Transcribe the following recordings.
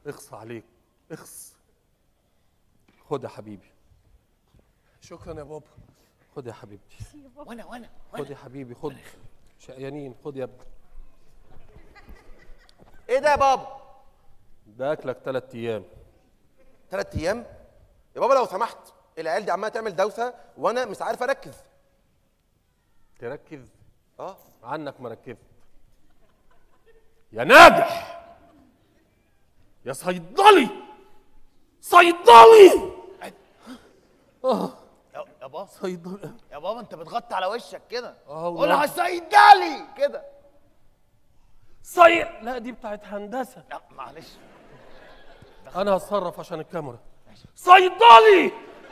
اخص عليك اخص خد يا حبيبي شكرا يا بابا خد يا حبيبتي وانا وانا خد يا حبيبي خد شقيانين خد يا ابني ايه ده يا بابا ده اكلك ثلاث ايام ثلاث ايام يا بابا لو سمحت العيال دي عماله تعمل دوسه وانا مش عارف اركز تركز اه عنك ما ركزت يا ناجح يا صيدلي صيدلي اه يا يا بابا صيدلي يا بابا انت بتغطي على وشك كده اه قول والله. على صيدلي كده صيد لا دي بتاعت هندسه لا معلش انا هتصرف عشان الكاميرا صيدلي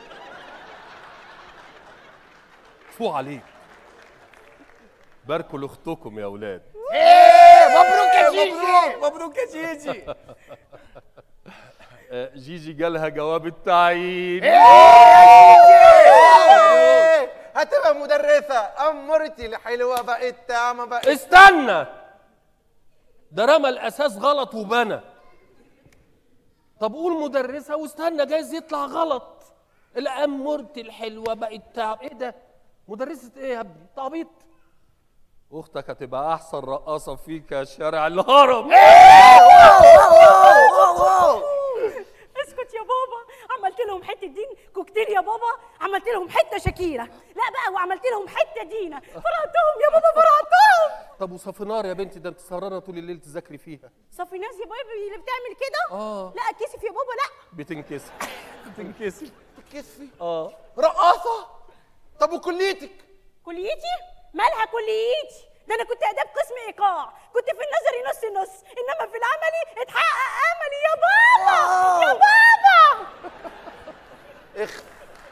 فو عليك باركوا لاختكم يا اولاد ايه مبروك يا جيجي مبروك يا جيجي آه، جيجي جالها جواب التعيين إيه، هتبقى مدرسه امرتي الحلوه بقت تعمى بقت استنى ده رمى الاساس غلط وبنى طب قول مدرسه واستنى جايز يطلع غلط الامورتي الحلوه بقت تعب ايه ده مدرسه ايه يا ابني تعبيط اختك هتبقى احسن رقاصه فيك يا شارع الهرم اسكت يا بابا عملت لهم حته دين كوكتيل يا بابا عملت لهم حته شكيره لا بقى وعملت لهم حته دينا فرقتهم يا بابا فرقتهم طب وصفنار يا بنتي ده انت سهرانه طول الليل تذاكري فيها صفي ناس يا بابا اللي بتعمل كده اه لا كسف يا بابا لا بتنكسر بتنكسر كسفي اه رقاصه طب وكليتك كليتي مالها كليتي ده انا كنت اداب قسم ايقاع كنت في النظري نص نص انما في العملي اتحقق املي يا بابا يا بابا اخ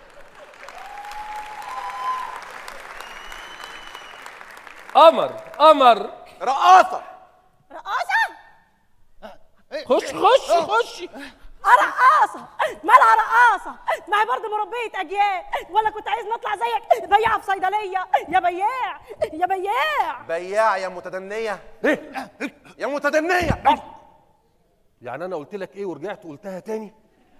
قمر قمر رقاصه رقاصه خش خش خش رقاصه مالها رقاصه ما هي برضه مربيه اجيال ولا كنت عايز نطلع زيك بياعه في صيدليه يا بياع يا بياع بياع يا متدنيه يا متدنيه يعني انا قلت لك ايه ورجعت قلتها تاني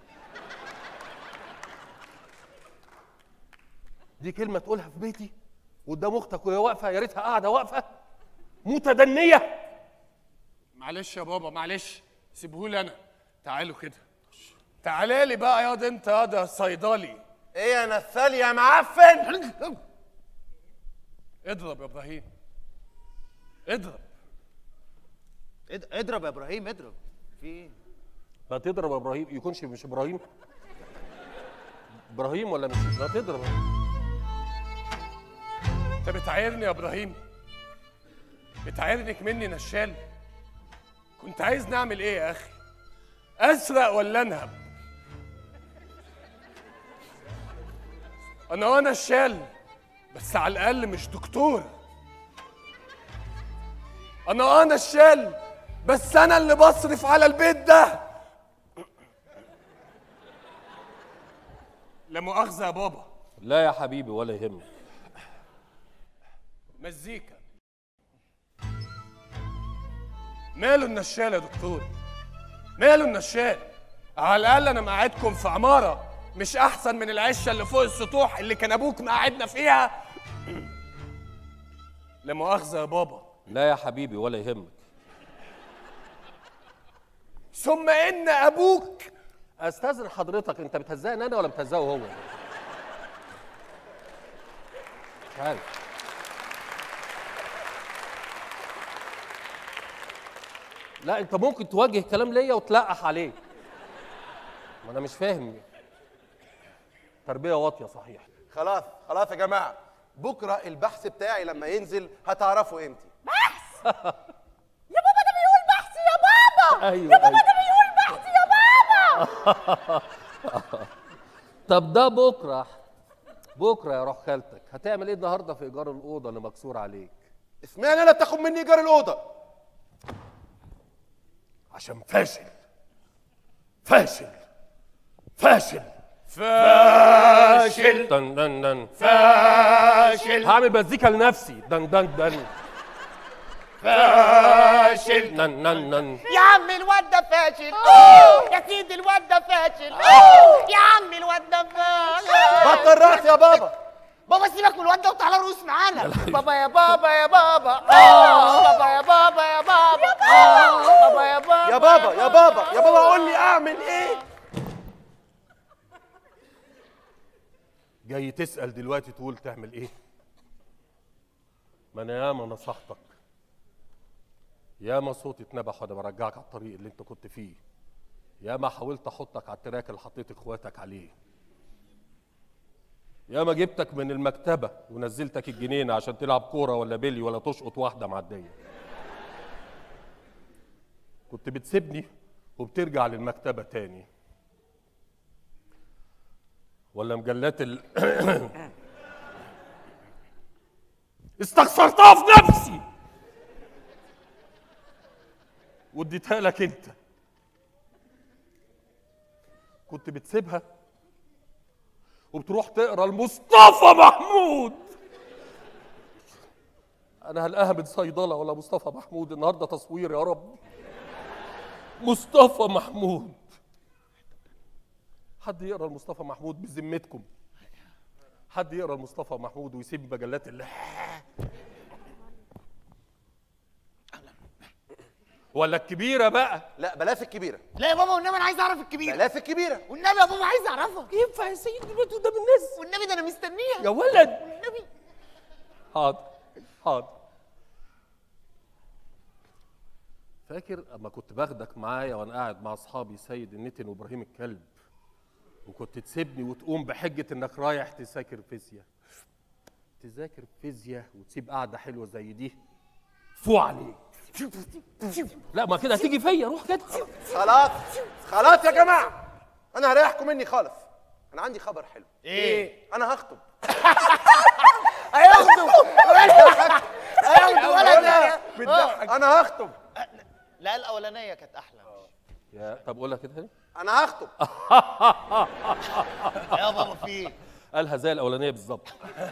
دي كلمه تقولها في بيتي قدام اختك وهي واقفه يا ريتها قاعده واقفه متدنيه معلش يا بابا معلش سيبهولي انا تعالوا كده تعالى لي بقى ياض انت ياض يا صيدلي ايه يا نسال يا معفن اضرب يا ابراهيم اضرب اد- اضرب يا ابراهيم اضرب في ايه لا تضرب يا ابراهيم يكونش مش ابراهيم ابراهيم ولا مش لا تضرب انت بتعايرني يا ابراهيم بتعايرني مني نشال كنت عايز نعمل ايه يا اخي اسرق ولا انهب انا وانا نشال بس على الاقل مش دكتور انا اه نشال بس انا اللي بصرف على البيت ده لا مؤاخذه يا بابا لا يا حبيبي ولا يهمك مزيكا ماله النشال يا دكتور ماله النشال على الاقل انا مقعدكم في عماره مش احسن من العشه اللي فوق السطوح اللي كان ابوك مقعدنا فيها لا مؤاخذه يا بابا لا يا حبيبي ولا يهمك ثم ان ابوك استاذن حضرتك انت بتهزقني انا ولا بتهزقه هو مش عارف لا انت ممكن توجه كلام ليا وتلقح عليه ما انا مش فاهم تربيه واطيه صحيح خلاص خلاص يا جماعه بكره البحث بتاعي لما ينزل هتعرفوا امتى بحث يا بابا ده بيقول بحث يا بابا ايوه يا بابا أيوة. ده بيقول بحث يا بابا طب ده بكره بكره يا روح خالتك هتعمل ايه النهارده في ايجار الاوضه اللي مكسور عليك اسمعني انا بتاخد مني ايجار الاوضه عشان فاشل فاشل فاشل فاشل دن دن دن فاشل هعمل مزيكا لنفسي دن دن دن فاشل نن نن نن يا عم الواد ده فاشل يا سيدي الواد ده فاشل يا عم الواد ده فاشل بطل رقص يا بابا بابا سيبك من الواد ده وتعالى رقص معانا بابا يا بابا يا بابا آه، بابا يا بابا يا بابا آه، بابا يا بابا يا بابا يا بابا يا بابا قول لي اعمل ايه جاي تسأل دلوقتي تقول تعمل ايه ما انا ياما نصحتك ياما صوتي اتنبح وانا برجعك على الطريق اللي انت كنت فيه ياما حاولت احطك على التراك اللي حطيت اخواتك عليه ياما جبتك من المكتبة ونزلتك الجنينة عشان تلعب كورة ولا بيلي ولا تشقط واحدة معدية كنت بتسيبني وبترجع للمكتبة تاني ولا مجلات ال استخسرتها في نفسي واديتها لك انت كنت بتسيبها وبتروح تقرا لمصطفى محمود انا هلقاها من صيدله ولا مصطفى محمود النهارده تصوير يا رب مصطفى محمود حد يقرا لمصطفى محمود بذمتكم حد يقرا لمصطفى محمود ويسيب مجلات ال ولا الكبيره بقى لا بلاش الكبيره لا يا بابا والنبي انا عايز اعرف الكبير بلاش الكبيره والنبي يا بابا عايز اعرفها ينفع يا سيدي دلوقتي قدام الناس والنبي ده انا مستنيها يا ولد والنبي حاضر حاضر فاكر اما كنت باخدك معايا وانا قاعد مع اصحابي سيد النتن وابراهيم الكلب وكنت تسيبني وتقوم بحجه انك رايح تذاكر فيزياء تذاكر فيزياء وتسيب قعده حلوه زي دي فو عليك لا ما كده هتيجي فيا روح كده خلاص خلاص يا جماعه انا هريحكم مني خالص انا عندي خبر حلو ايه انا هخطب هياخدوا هياخدوا ولا ده بتضحك انا هخطب لا الاولانيه كانت احلى يا طب قولها كده تاني انا هخطب يا بابا في ايه قالها زي الاولانيه بالظبط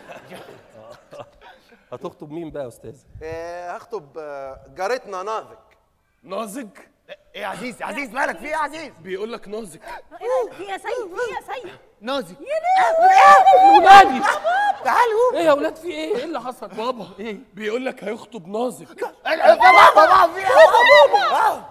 هتخطب مين بقى يا استاذ آه، هخطب آه، جارتنا نازك نازك ايه يا عزيز يا عزيز مالك في ايه يا عزيز بيقول لك نازك ايه ده في يا سيد في يا سيد نازي ولادي تعالوا ايه يا ولاد في ايه ايه اللي حصل بابا ايه بيقول لك هيخطب نازك بابا بابا في ايه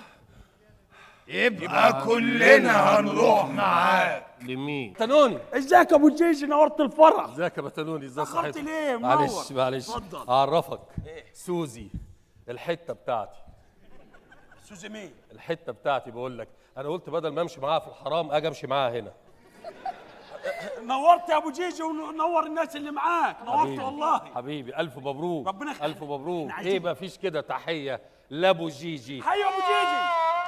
يبقى كلنا هنروح معاه لمين تنوني ازيك يا ابو جيجي نورت الفرح ازيك يا بتنوني ازاي اتأخرت صحتك ليه؟ منور. معلش معلش اتفضل. اعرفك سوزي الحته بتاعتي سوزي مين الحته بتاعتي بقول لك انا قلت بدل ما امشي معاها في الحرام اجي امشي معاها هنا نورت يا ابو جيجي ونور الناس اللي معاك نورت والله حبيبي الف مبروك ربنا يخليك. الف مبروك احنا عايزين- ايه ما فيش كده تحيه لابو جيجي حي يا ابو جيجي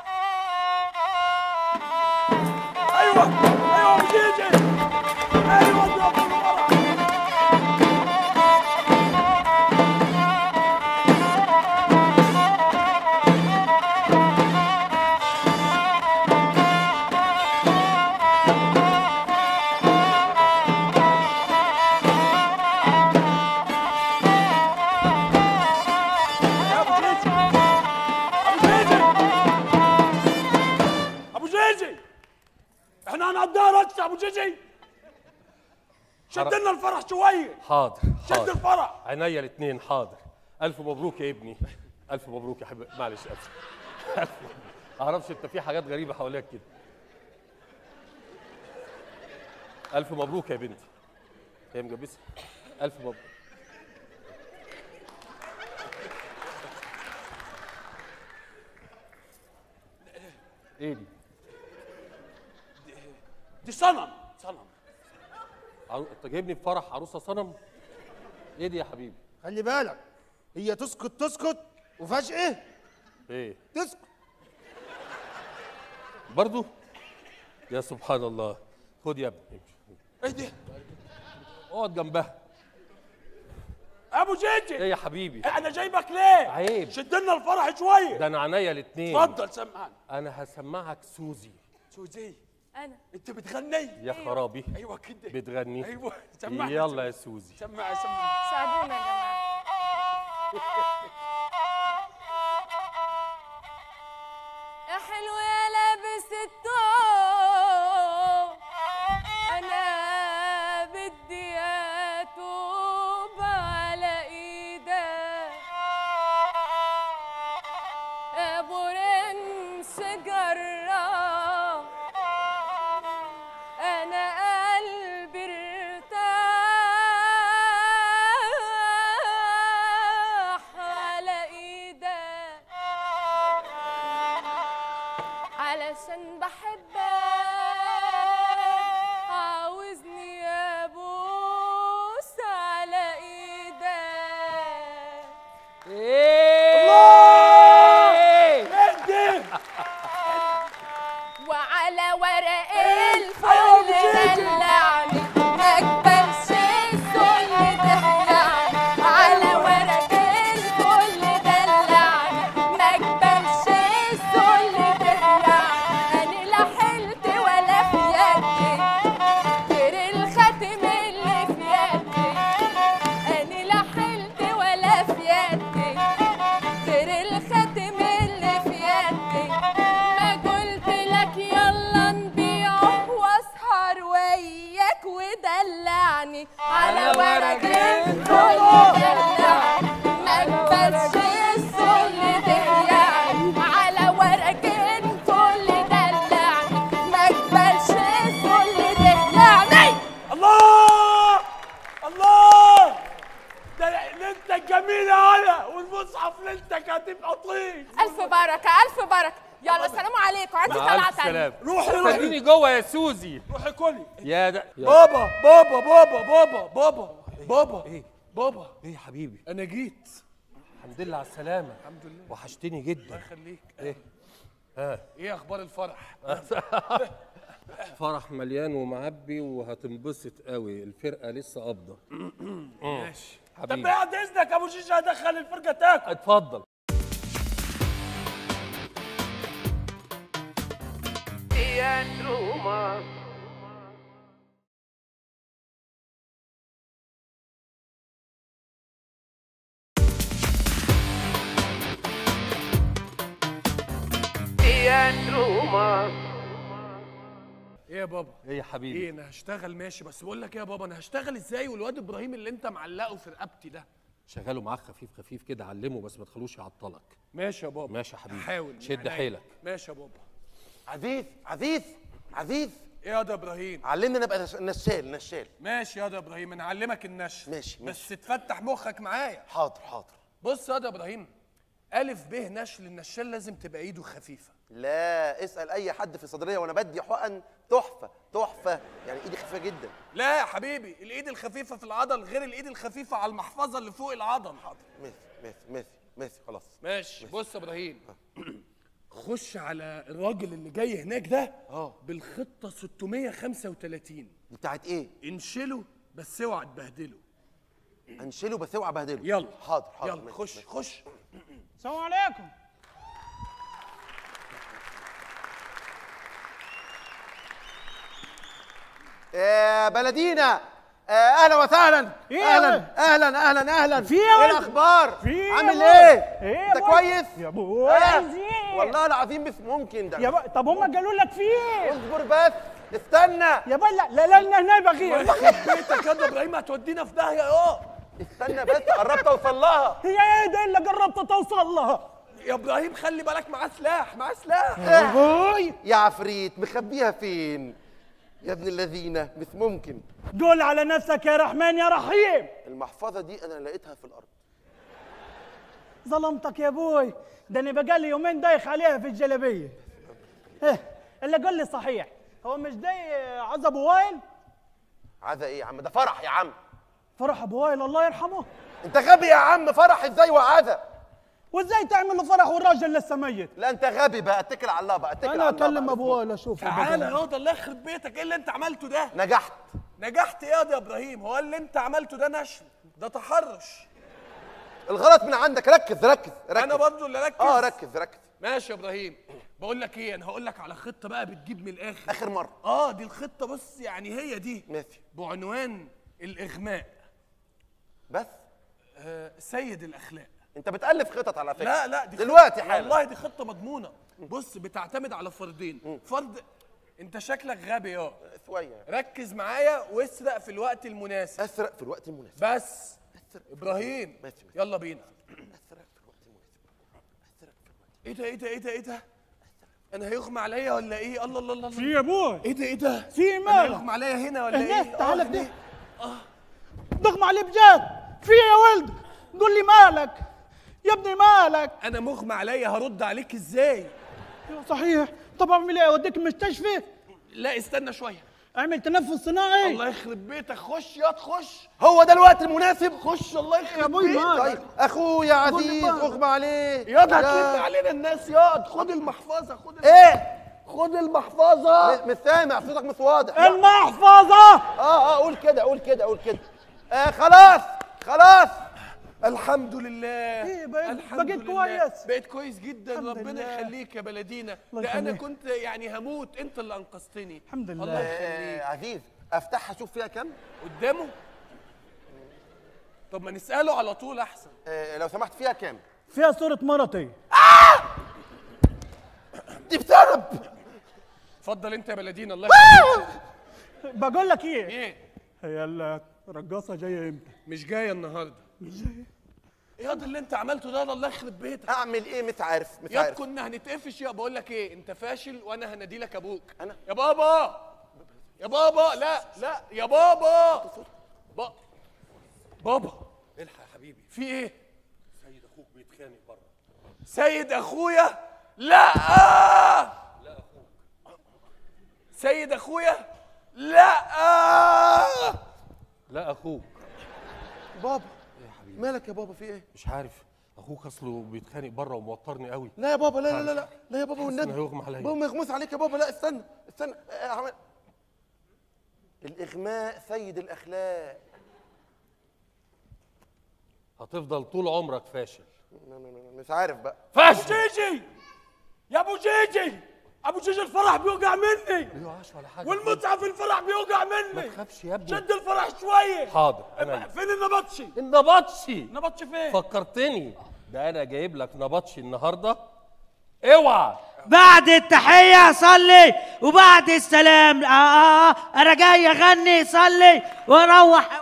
ايوه ايوه ابو جيجي ايوه نورت الفرح يا ابو جيجي ابو جيجي ابو جيجي احنا هنقضيها رقص يا ابو جيجي شد لنا الفرح شويه حاضر شد حاضر الفرح عينيا الاثنين حاضر الف مبروك يا ابني الف مبروك يا حبيبي معلش اسف ألف مبروك. اعرفش انت في حاجات غريبه حواليك كده الف مبروك يا بنتي هي مجبسه الف مبروك ايه دي دي صنم صنم عرو... انت جايبني في فرح عروسه صنم ايه دي يا حبيبي خلي بالك هي تسكت تسكت وفجأة ايه تسكت برضو يا سبحان الله خد يا ابني ايه دي اقعد جنبها ابو ايه جيجي يا حبيبي انا جايبك ليه عيب. شد لنا الفرح شويه ده انا عينيا الاثنين اتفضل سمعني انا هسمعك سوزي سوزي انا انت بتغني يا خرابي ايوه كده بتغني ايوه سمعني يلا يا سوزي سمعني سمعني ساعدونا يا جماعه يا حلو يا لابس الثوب انا بدي اتوب على ايدك يا ابو رمش جراب انا قلبي ارتاح على ايدك علشان بحبك عاوزني ابوس على ايدك اهدي وعلى ورق الفل دلعني ما اقبلش الذل دلعني على ورق الفل دلعني ما اقبلش الذل دلعني انا لا حلت ولا في يدي غير الخاتم اللي في يدي انا لا حلت ولا في يدي غير الخاتم اللي في يدي ما قلت لك يلا نبيعه واسهر وياك ودلعني على ورق الفل دلعني ما اقبلش الذل دلعني على ورق الفل دلعني ما اقبلش الذل دلعني الله الله ده ليلتك جميلة على والمصحف ليلتك هتبقى طين الف بركه الف بركه يلا سلام عليكم عندي مع طلعه الف تانية سلامه روحي روحي استنيني جوه يا سوزي روحي كلي يا ده يا بابا بابا بابا بابا بابا بابا ايه بابا ايه يا حبيبي انا جيت الحمد لله على السلامه الحمد لله وحشتني جدا خليك ايه ها ايه اخبار الفرح فرح مليان ومعبي وهتنبسط قوي الفرقه لسه قابضه ماشي طب حبيبي بعد اذنك ابو شيشه هدخل الفرقه تاكل اتفضل ايه يا بابا ايه يا حبيبي ايه انا هشتغل ماشي بس بقول لك ايه يا بابا انا هشتغل ازاي والواد ابراهيم اللي انت معلقه في رقبتي ده شغاله معاك خفيف خفيف كده علمه بس ما تخلوش يعطلك ماشي يا بابا ماشي يا حبيبي هحاول من شد عينيا. حيلك ماشي يا بابا عزيز عزيز عزيز ايه يا ده ابراهيم علمني انا ابقى نش- نشال نشال ماشي يا ده ابراهيم انا اعلمك النشر ماشي، بس تفتح مخك معايا حاضر حاضر بص يا ده ابراهيم الف ب نشل النشال لازم تبقى ايده خفيفه لا اسال اي حد في الصيدليه وانا بدي حقن تحفه تحفه يعني ايدي خفيفه جدا لا يا حبيبي الايد الخفيفه في العضل غير الايد الخفيفه على المحفظه اللي فوق العضل حاضر ماشي ماشي ماشي ماشي خلاص ماشي بص يا ابراهيم خش على الراجل اللي جاي هناك ده اه. بالخطه 635 دي بتاعت ايه انشله بس اوعى تبهدله انشله بس اوعى بهدله يلا حاضر حاضر يلا ماشي، خش ماشي. خش السلام عليكم آه بلدينا آه اهلا وسهلا إيه اهلا يا اهلا اهلا اهلا في إيه ايه يا ولد؟ الاخبار في إيه يا عامل ولد؟ ايه إيه يا انت بابا؟ كويس يا بابا آه. عايزين. والله العظيم مش ممكن ده يا بقى طب هم قالوا لك في ايه اصبر بس استنى يا بقى لا لا لا لنا هنا بغير يخرب بيتك يا ده ابراهيم هتودينا في داهيه اه استنى بس قربت اوصل لها هي ايه ده اللي قربت توصل لها يا ابراهيم خلي بالك معاه سلاح معاه سلاح هوي يا عفريت مخبيها فين يا ابن الذين مش ممكن قول على نفسك يا رحمن يا رحيم المحفظه دي انا لقيتها في الارض ظلمتك يا ابوي ده انا بقالي يومين دايخ عليها في الجلابيه ايه اللي قال لي صحيح هو مش ده عز ابو وائل عزا ايه يا عم ده فرح يا عم فرح ابو وائل الله يرحمه انت غبي يا عم فرح ازاي وعزا وازاي تعمل له فرح والراجل لسه ميت لا انت غبي بقى اتكل على الله بقى اتكل انا على الله اكلم بقى. ابو وائل اشوف تعالى يا ده الله يخرب بيتك ايه اللي انت عملته ده نجحت نجحت ايه يا ده يا ابراهيم هو اللي انت عملته ده نشل ده تحرش الغلط من عندك ركز ركز ركز انا برضو اللي ركز اه ركز ركز ماشي يا ابراهيم بقول لك ايه انا هقول لك على خطه بقى بتجيب من الاخر اخر مره اه دي الخطه بص يعني هي دي ماشي بعنوان الاغماء بس آه سيد الاخلاق انت بتالف خطط على فكره لا لا دي دلوقتي خطة حالا والله دي خطه مضمونه بص بتعتمد على فردين فرد انت شكلك غبي يا شويه ركز معايا واسرق في الوقت المناسب اسرق في الوقت المناسب بس ابراهيم ماشي، ماشي. يلا بينا اسرق في الوقت المناسب ايه ده ايه ده ايه ده ايه ده انا هيغمى عليا ولا ايه الله الله الله في الله. يا ابوي ايه ده ايه ده في انا مالك هيغمى عليا هنا ولا هناك ايه تعال آه، كده هناك. ضغم عليه بجد في إيه يا ولد قول لي مالك يا ابني مالك انا مغمى عليا هرد عليك ازاي صحيح طب اعمل ايه اوديك المستشفى لا استنى شويه اعمل تنفس صناعي الله يخرب بيتك خش ياض خش هو ده الوقت المناسب خش الله يا يخرب ابوي بيتك مالك طيب اخويا عزيز مالك. اغمى عليه ياض يا- هتلم علينا الناس ياض خد المحفظه خد الم- ايه خد المحفظه م- مش سامع صوتك مش واضح المحفظة اه اه قول كده قول كده قول كده آه خلاص خلاص الحمد لله إيه، بقيت- الحمد بقيت لله. كويس. بقيت كويس جدا الحمد ربنا لله. يخليك يا بلدينا الله ده انا يخليك. كنت يعني هموت انت اللي انقذتني الحمد لله. الله آه يخليك عزيز افتحها اشوف فيها كام قدامه طب ما نساله على طول احسن آه لو سمحت فيها كام فيها صورة مرتي دي بتهرب اتفضل انت يا بلدينا الله يخليك بقول لك ايه ايه هي الرقاصة جاية امتى؟ مش جايه النهارده مش جايه ايه ياض اللي انت عملته ده الله يخرب بيتك اعمل ايه مش عارف مش ياض عارف كنا هنتقفش يا بقول لك ايه انت فاشل وانا هنادي لك ابوك أنا؟ يا بابا يا بابا لا لا يا بابا با... بابا الحق يا حبيبي في ايه سيد اخوك بيتخانق بره سيد اخويا لا لا اخوك سيد اخويا لا لا اخوك بابا مالك يا بابا في ايه مش عارف اخوك اصله بيتخانق بره وموترني قوي لا يا بابا لا لا لا لا, لا يا بابا حاسس والنبي إنه هيغمى عليا. بابا ما يغمس عليك يا بابا لا استنى استنى آه، عمل الاغماء سيد الاخلاق هتفضل طول عمرك فاشل م- م- م- مش عارف بقى فاشل جيجي يا ابو جيجي ابو جيجي الفرح بيوقع مني يوقعش ولا حاجه والمتعه في الفرح بيوقع ما مني تخافش يا ابني شد الفرح شويه حاضر انا فين النبطشي النبطشي النبطشي فين فكرتني ده انا جايب لك نبطشي النهارده اوعى بعد التحية صلي وبعد السلام آه, آه, آه أنا جاي أغني صلي وأروح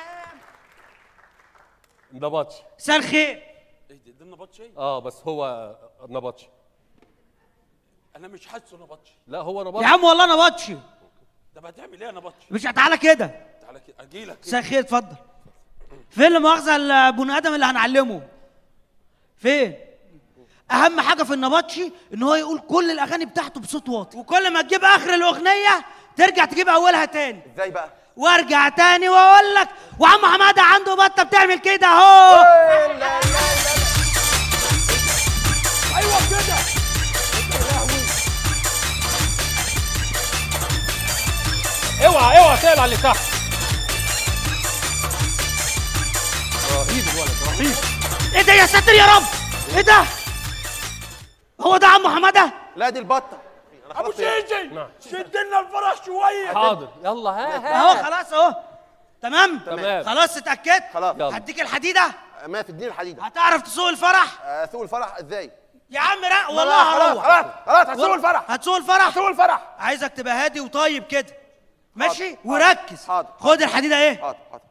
نبطشي مساء الخير ايه ده ده النبطشي اه بس هو نبطشي انا مش حاسه نبطشي لا هو يا نبطشي عم والله أنا بطشي ده هتعمل ايه يا نبطشي مش تعالى كده تعالى كده اجي لك مساء الخير اتفضل فين المؤاخذة البني آدم اللي هنعلمه فين أهم حاجة في النبطشي إن هو يقول كل الأغاني بتاعته بصوت واطي وكل ما تجيب آخر الأغنية ترجع تجيب أولها تاني ازاي بقى وارجع تاني واقول لك وعم حماده عنده بطه بتعمل كده اهو لا لا لا لا ايوه كده اوعى اوعى تقلع اللي تحت رهيب الولد رهيب ايه ده يا ساتر يا رب ايه ده هو ده عم حماده لا دي البطه أنا ابو خلاص يا- جيجي نعم. شد لنا الفرح شويه حاضر يلا ها اهو ها خلاص اهو تمام تمام. خلاص اتاكدت خلاص يلا. هديك الحديده ما تديني الحديده هتعرف تسوق الفرح آه، سوق الفرح ازاي يا عم لا لا، والله خلاص هروح خلاص خلاص هتسوق والله- الفرح هتسوق الفرح هتسوق الفرح عايزك تبقى هادي وطيب كده ماشي حاضر، وركز حاضر، خد الحديده ايه حاضر حاضر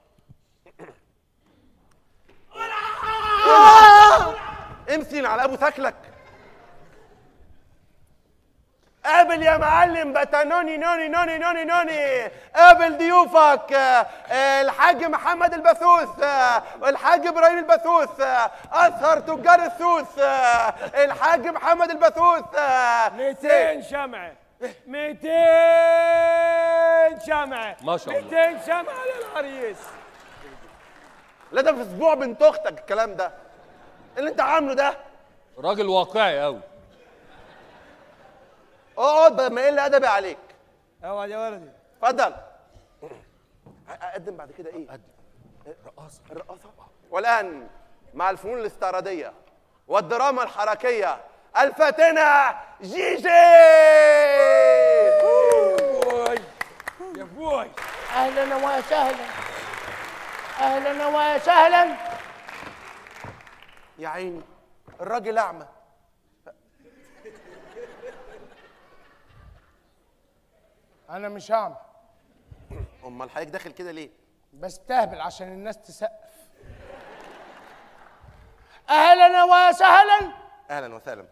امسي على ابو ثكلك قابل يا معلم بتانوني نوني نوني نوني نوني قابل ضيوفك آه، آه، الحاج محمد البثوث آه، الحاج ابراهيم البثوث آه، اسهر تجار السوس آه، الحاج محمد البثوث آه، 200 شمعة 200 شمعة ما شاء الله. 200 شمعة للعريس لا ده في اسبوع بنت اختك الكلام ده اللي انت عامله ده راجل واقعي قوي اقعد بقى ما يقل ادبي عليك اقعد يا ولدي اتفضل اقدم بعد كده ايه قدم رقاصه الرقاصه والان مع الفنون الاستعراضيه والدراما الحركيه الفاتنه جيجي بوي يا بوي اهلا وسهلا اهلا وسهلا يا عيني الراجل اعمى انا مش هعمل امال حضرتك داخل كده ليه بستهبل عشان الناس تسقف اهلا وسهلا اهلا وسهلا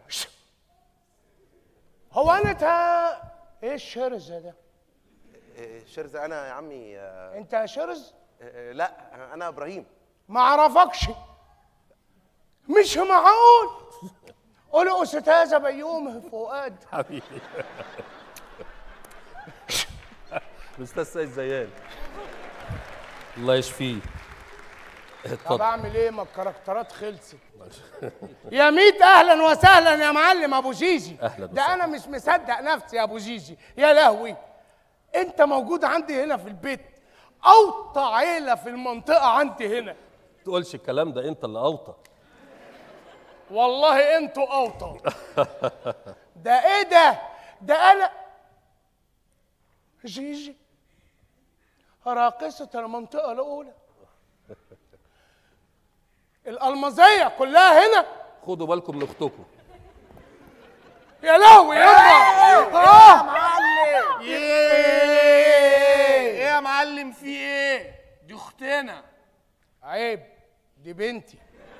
هو انا تا ايه الشرزه ده إيه، شرز انا يا عمي آه، انت شرز آه، لا انا ابراهيم ما اعرفكش مش معقول قولوا استاذه بيومه فؤاد حبيبي الاستاذ سيد زيان الله يشفيه طب اتفضل اعمل ايه ما الكاركترات خلصت يا ميت اهلا وسهلا يا معلم ابو جيجي أهلاً ده وسهلاً. انا مش مصدق نفسي يا ابو جيجي يا لهوي انت موجود عندي هنا في البيت اوطى عيله في المنطقه عندي هنا تقولش الكلام ده انت اللي اوطى والله انتوا اوطى ده ايه ده ده انا جيجي راقصة المنطقة الأولى الألمظية كلها هنا خدوا بالكم من اختكم يا لهوي يابا اه معلم ايه يا معلم في ايه دي اختنا عيب دي بنتي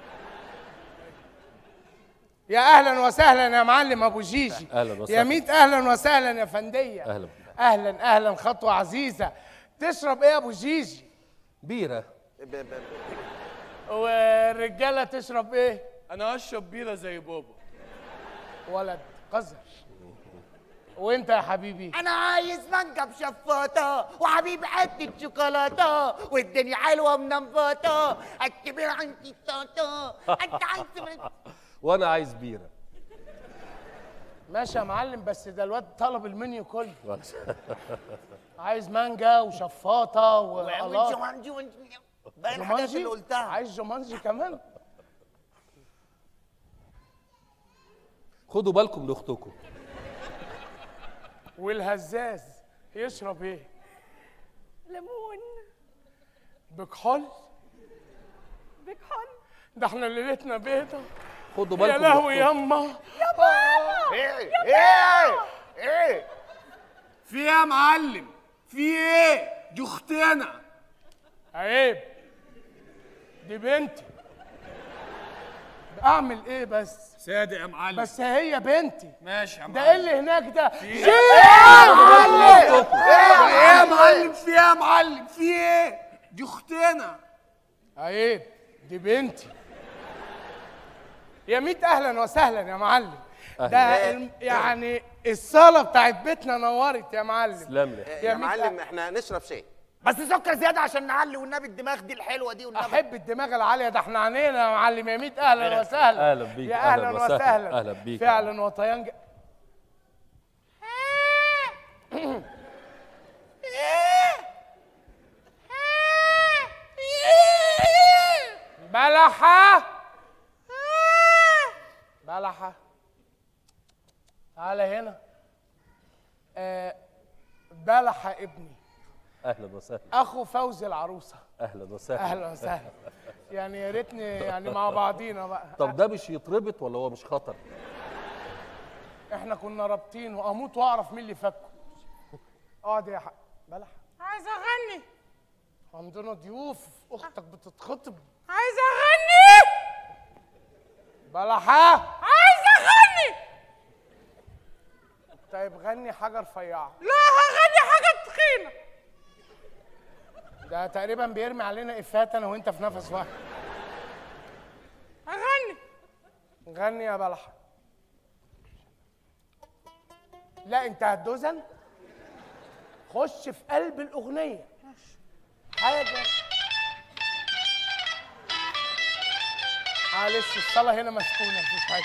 يا اهلا وسهلا يا معلم ابو جيجي أهلاً وسهلاً. يا ميت اهلا وسهلا يا فنديه اهلا اهلا اهلا خطوه عزيزه تشرب ايه يا ابو جيجي بيره ب- ب- والرجاله تشرب ايه انا اشرب بيره زي بابا ولد قذر وانت يا حبيبي انا عايز مانجا بشفاطه وحبيبي حته شوكولاته والدنيا حلوه منبطه الكبير عندي الطاطا انت عايز من- وانا عايز بيره ماشي يا معلم بس ده الواد طلب المنيو كله عايز مانجا وشفاطه وقلاط وجومانجي وانجي باين الحاجات جومانجي اللي قلتها عايز جومانجي كمان خدوا بالكم من اختكم والهزاز يشرب ايه ليمون بكحول بكحول ده احنا ليلتنا بيضه خدوا يا بالكم لهوي من أختكم. ياما ايه ايه ايه في ايه يا معلم في ايه دي اختنا عيب دي بنتي اعمل ايه بس صادق يا معلم بس هي بنتي ماشي يا معلم ده ايه اللي هناك ده ايه يا معلم ايه يا معلم في ايه يا معلم في ايه دي اختنا عيب دي بنتي يا ميت اهلا وسهلا يا معلم ده أهلاً. الم- يعني الصاله بتاعت بيتنا نورت يا معلم تسلم لي يا يا ميت معلم احنا نشرب شاي بس سكر زياده عشان نعلي والنبي الدماغ دي الحلوه دي والنبي احب الدماغ العاليه ده احنا عنينا يا معلم يا ميت اهلا وسهلا أهلاً بيك، يا أهلاً اهلا وسهلاً، وسهلا أهلاً بيك. فعلا وطيان ج- بلحة بلحة تعالى هنا آه بلحة ابني اهلا وسهلا اخو فوزي العروسه اهلا وسهلا اهلا وسهلا يعني يا ريتني يعني مع بعضينا بقى طب ده مش يتربط ولا هو مش خطر احنا كنا رابطين واموت واعرف مين اللي فكه اقعد يا حق بلح عايزه اغني عندنا ضيوف اختك بتتخطب عايزه اغني بلحة عايزه اغني طيب غني حاجه رفيعه لا هغني حاجه تخينه ده تقريبا بيرمي علينا افات انا وانت في نفس واحد اغني غني يا بلحة لا انت هتدوزن خش في قلب الاغنيه حاجه معلش الصلاه هنا مسكونه مفيش حاجه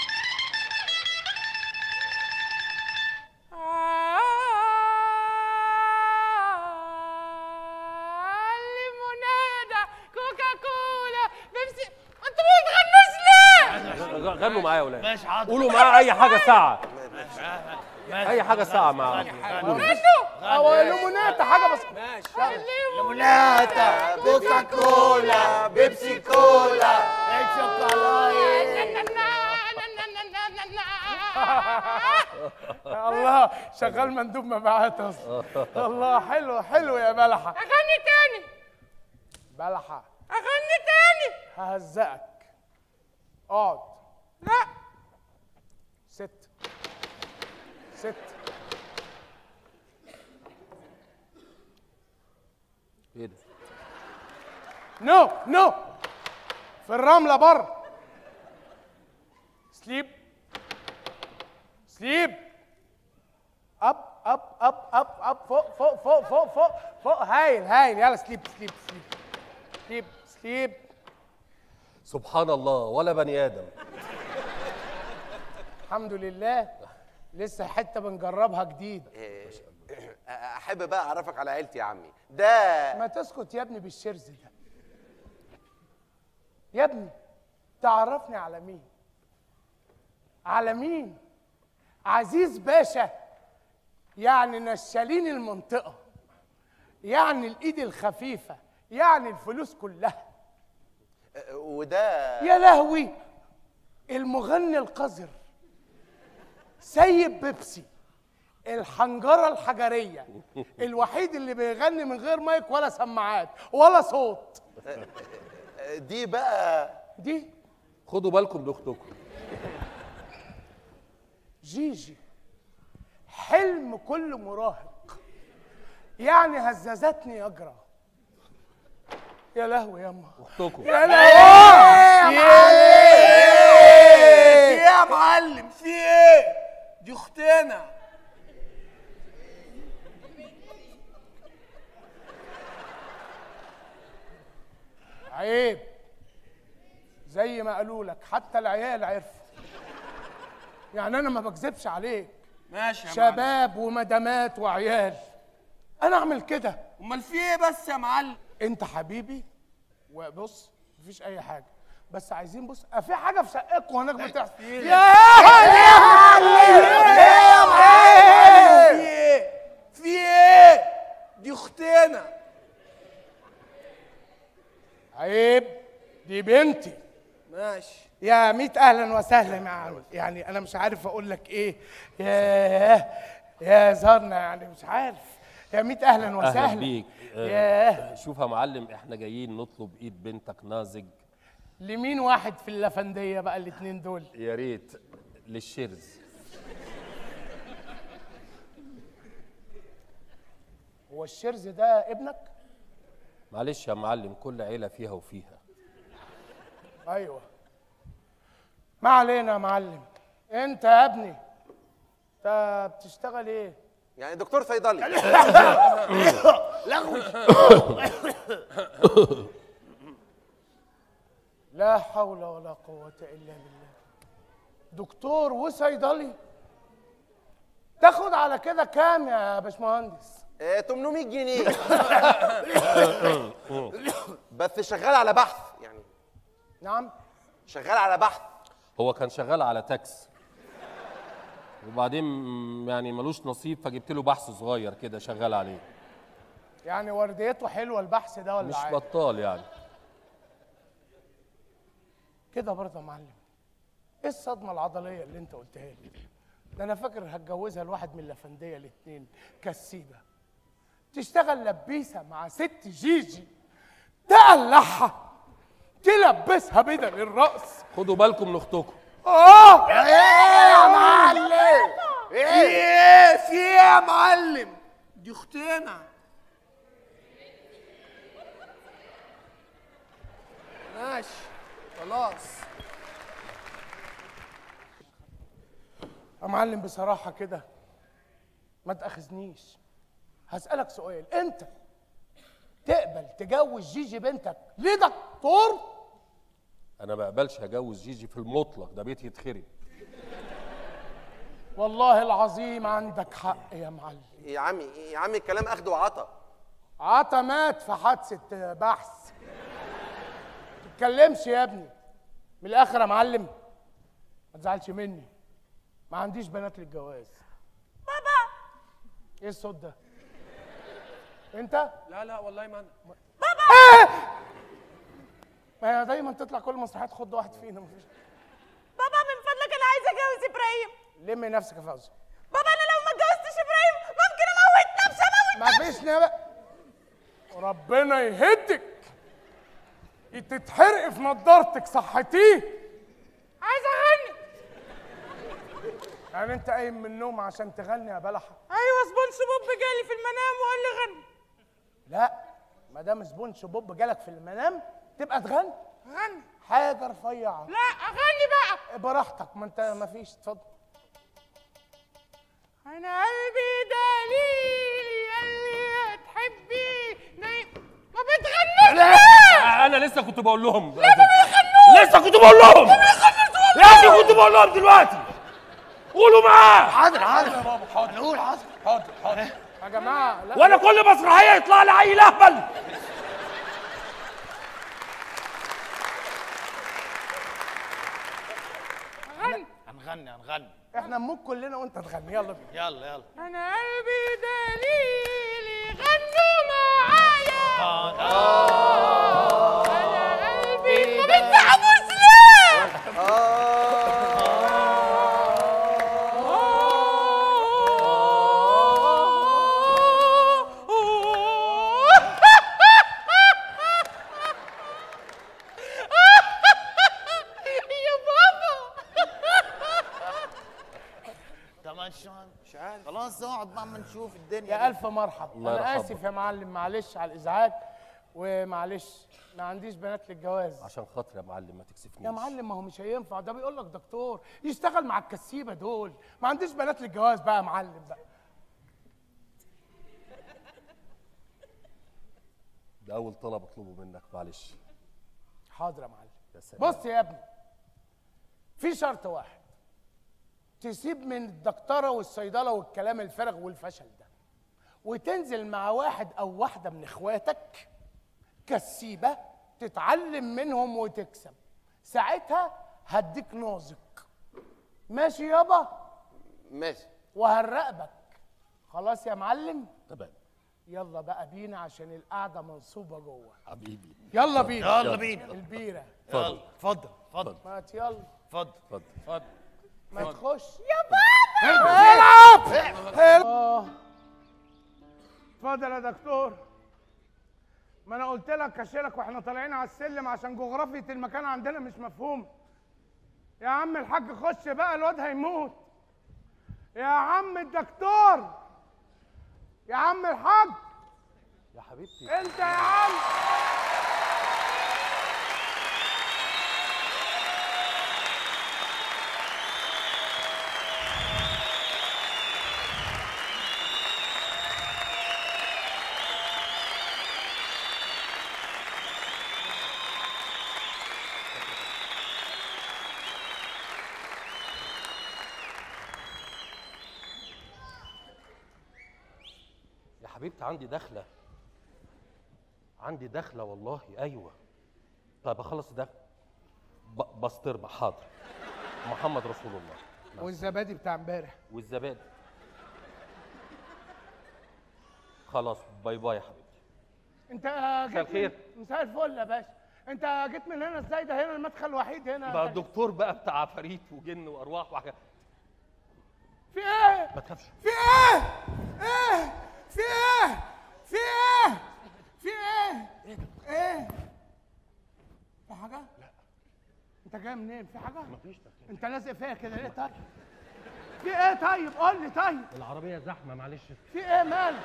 ليموناده كوكا كولا بيبسي انتوا ما بتغنوش ليه؟ غ- غنوا معايا يا ولاد ماشي حاضر قولوا معاه اي حاجه ساعه اي حاجه ساعه معاه قولوا. او ليمونات حاجه بس ليموناتا كوكا كولا بيبسي كولا شوكولاته الله شغال مندوب مبيعات اصلا الله حلو حلو يا بلحه اغني تاني بلحه اغني تاني ههزقك اقعد لا ست ست ايه ده نو نو في الرمله بره سليب سليب اب اب اب اب اب فوق فوق فوق فوق فوق فوق هايل هايل يلا سليب سليب سليب سليب سليب سبحان الله ولا بني ادم الحمد لله لسه حته بنجربها جديد احب بقى اعرفك على عيلتي يا عمي ده ما تسكت يا ابني بالشرز ده يا ابني تعرفني على مين على مين عزيز باشا يعني نشالين المنطقة يعني الإيد الخفيفة يعني الفلوس كلها وده يا لهوي المغني القذر سيد بيبسي الحنجرة الحجرية الوحيد اللي بيغني من غير مايك ولا سماعات ولا صوت دي بقى دي خدوا بالكم لاختكم جيجي حلم كل مراهق يعني هززتني يجرى يا لهوي ياما اختكم يا لهوي في ايه يا معلم في ايه دي اختنا عيب زي ما قالوا لك حتى العيال عرفوا يعني انا ما بكذبش عليك ماشي يا معلم شباب ومدامات وعيال انا اعمل كده امال في ايه بس يا معلم انت حبيبي وبص مفيش اي حاجه بس عايزين بص أه في حاجه في شقتكم هناك بتحصل يا في ايه في ايه دي اختنا عيب دي بنتي ماشي يا ميت اهلا وسهلا يا عم يعني انا مش عارف اقول لك ايه يا يا زارنا يعني مش عارف يا ميت اهلا وسهلا اهلا بيك ياه آه، شوف يا معلم احنا جايين نطلب ايد بنتك نازج لمين واحد في اللفنديه بقى الاتنين دول يا ريت للشرز هو الشرز ده ابنك معلش يا معلم كل عيله فيها وفيها ايوه ما علينا يا معلم انت يا ابني انت بتشتغل ايه يعني دكتور صيدلي لا حول ولا قوة إلا بالله دكتور وصيدلي تاخد على كده كام يا باشمهندس؟ آه، 800 جنيه بس شغال على بحث يعني نعم شغال على بحث هو كان شغال على تاكس وبعدين م- يعني ملوش نصيب فجبت له بحث صغير كده شغال عليه يعني ورديته حلوة البحث ده ولا مش عادي؟ بطال يعني كده برضه يا معلم ايه الصدمة العضلية اللي انت قلتها لي دي؟ ده انا فاكر هتجوزها لواحد من الافندية الاتنين كسيبة تشتغل لبيسة مع ست جيجي تقلعها تلبسها بدل الرأس خدوا بالكم لاختكم اه ايه يا معلم في ايه في ايه يا معلم دي اختنا ماشي خلاص يا معلم بصراحة كده ما تأخذنيش هسألك سؤال أنت تقبل تجوز جيجي بنتك لدكتور؟ انا ما بقبلش هجوز جيجي في المطلق ده بيت يتخرب والله العظيم عندك حق يا معلم يا عمي يا عمي الكلام اخد وعطا عطا مات في حادثة بحث تتكلمش يا ابني من الآخر يا معلم ما تزعلش مني ما عنديش بنات للجواز بابا ايه الصوت ده؟ انت؟ لا لا والله ما انا ما هي دايما تطلع كل مسرحيات خد واحد فينا مفيش بابا من فضلك انا عايزه اتجوز ابراهيم لمي نفسك يا فوزي بابا انا لو ما اتجوزتش ابراهيم ممكن اموت نفسي اموت مفيش نبأ ربنا يهدك تتحرق في نضارتك صحتيه عايز اغني يعني انت قايم من النوم عشان تغني يا بلحه ايوه سبونج بوب جالي في المنام وقال لي غني لا ما دام سبونج بوب جالك في المنام تبقى تغني غني حاجه رفيعه لا اغني بقى براحتك ما انت ما فيش اتفضل انا قلبي دليلي اللي تحبي نايم ما بتغنيش ليه؟ انا لسه كنت بقول لهم لسه كنت بقول لهم لسه كنت بقول لهم دلوقتي قولوا معاه حاضر حاضر يا بابا حاضر نقول حاضر حاضر حاضر يا جماعه لا وانا كل مسرحيه يطلع لي عيل اهبل غني هنغني هنغني احنا نموت كلنا وانت تغني يلا بينا يلا يلا انا قلبي دليلي غنوا معايا انا قلبي ما بتزعموش ليه يا بابا طب مش مش عارف خلاص اقعد بقى اما نشوف الدنيا يا الف مرحب الله انا يرحمك. اسف يا معلم معلش على الازعاج ومعلش ما عنديش بنات للجواز عشان خاطر يا معلم ما تكسفنيش يا معلم ما هو مش هينفع ده بيقول لك دكتور يشتغل مع الكسيبه دول ما عنديش بنات للجواز بقى يا معلم بقى ده اول طلب اطلبه منك معلش حاضر يا معلم يا سلام بص يا ابني في شرط واحد تسيب من الدكتوره والصيدله والكلام الفارغ والفشل ده وتنزل مع واحد او واحده من اخواتك كسيبه تتعلم منهم وتكسب ساعتها هديك نازك ماشي يابا ماشي وهنراقبك خلاص يا معلم تمام يلا بقى بينا عشان القعده منصوبه جوه حبيبي يلا بينا يلا بينا البيره اتفضل اتفضل اتفضل ما يلا اتفضل اتفضل ما تخش يا اه اتفضل يا دكتور ما انا قلت لك اشيلك واحنا طالعين على السلم عشان جغرافية المكان عندنا مش مفهوم يا عم الحاج خش بقى الواد هيموت يا عم الدكتور يا عم الحاج يا حبيبتي انت يا عم يا حبيبتي عندي دخله عندي دخله والله ايوه طيب اخلص ده ب- بسطرمه حاضر محمد رسول الله والزبادي بتاع امبارح والزبادي خلاص باي باي يا حبيبتي انت جيت الخير. من- مساء الفل يا باشا انت جيت من هنا ازاي ده هنا المدخل الوحيد هنا بقى الدكتور بقى بتاع عفاريت وجن وارواح وحاجات في ايه ما تخافش في ايه ايه في ايه في ايه في ايه ايه في حاجه لا انت جاي منين في حاجه مفيش انت لازق فيا كده ليه طيب في ايه طيب قول لي طيب العربيه زحمه معلش في ايه مالك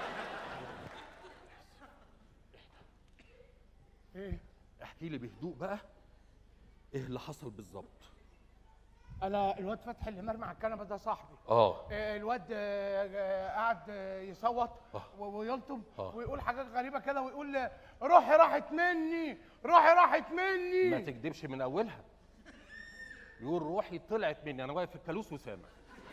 ايه احكي لي بهدوء بقى ايه اللي حصل بالظبط انا الواد فتحي اللي مرمي على الكنبه ده صاحبي اه آه، الواد آه، آه، قاعد آه، يصوت آه. و- ويلطم آه. ويقول حاجات غريبه كده ويقول آه، روحي راحت مني روحي راحت ما مني تكدبش من اولها يقول روحي طلعت مني انا واقف في الكالوس وسامع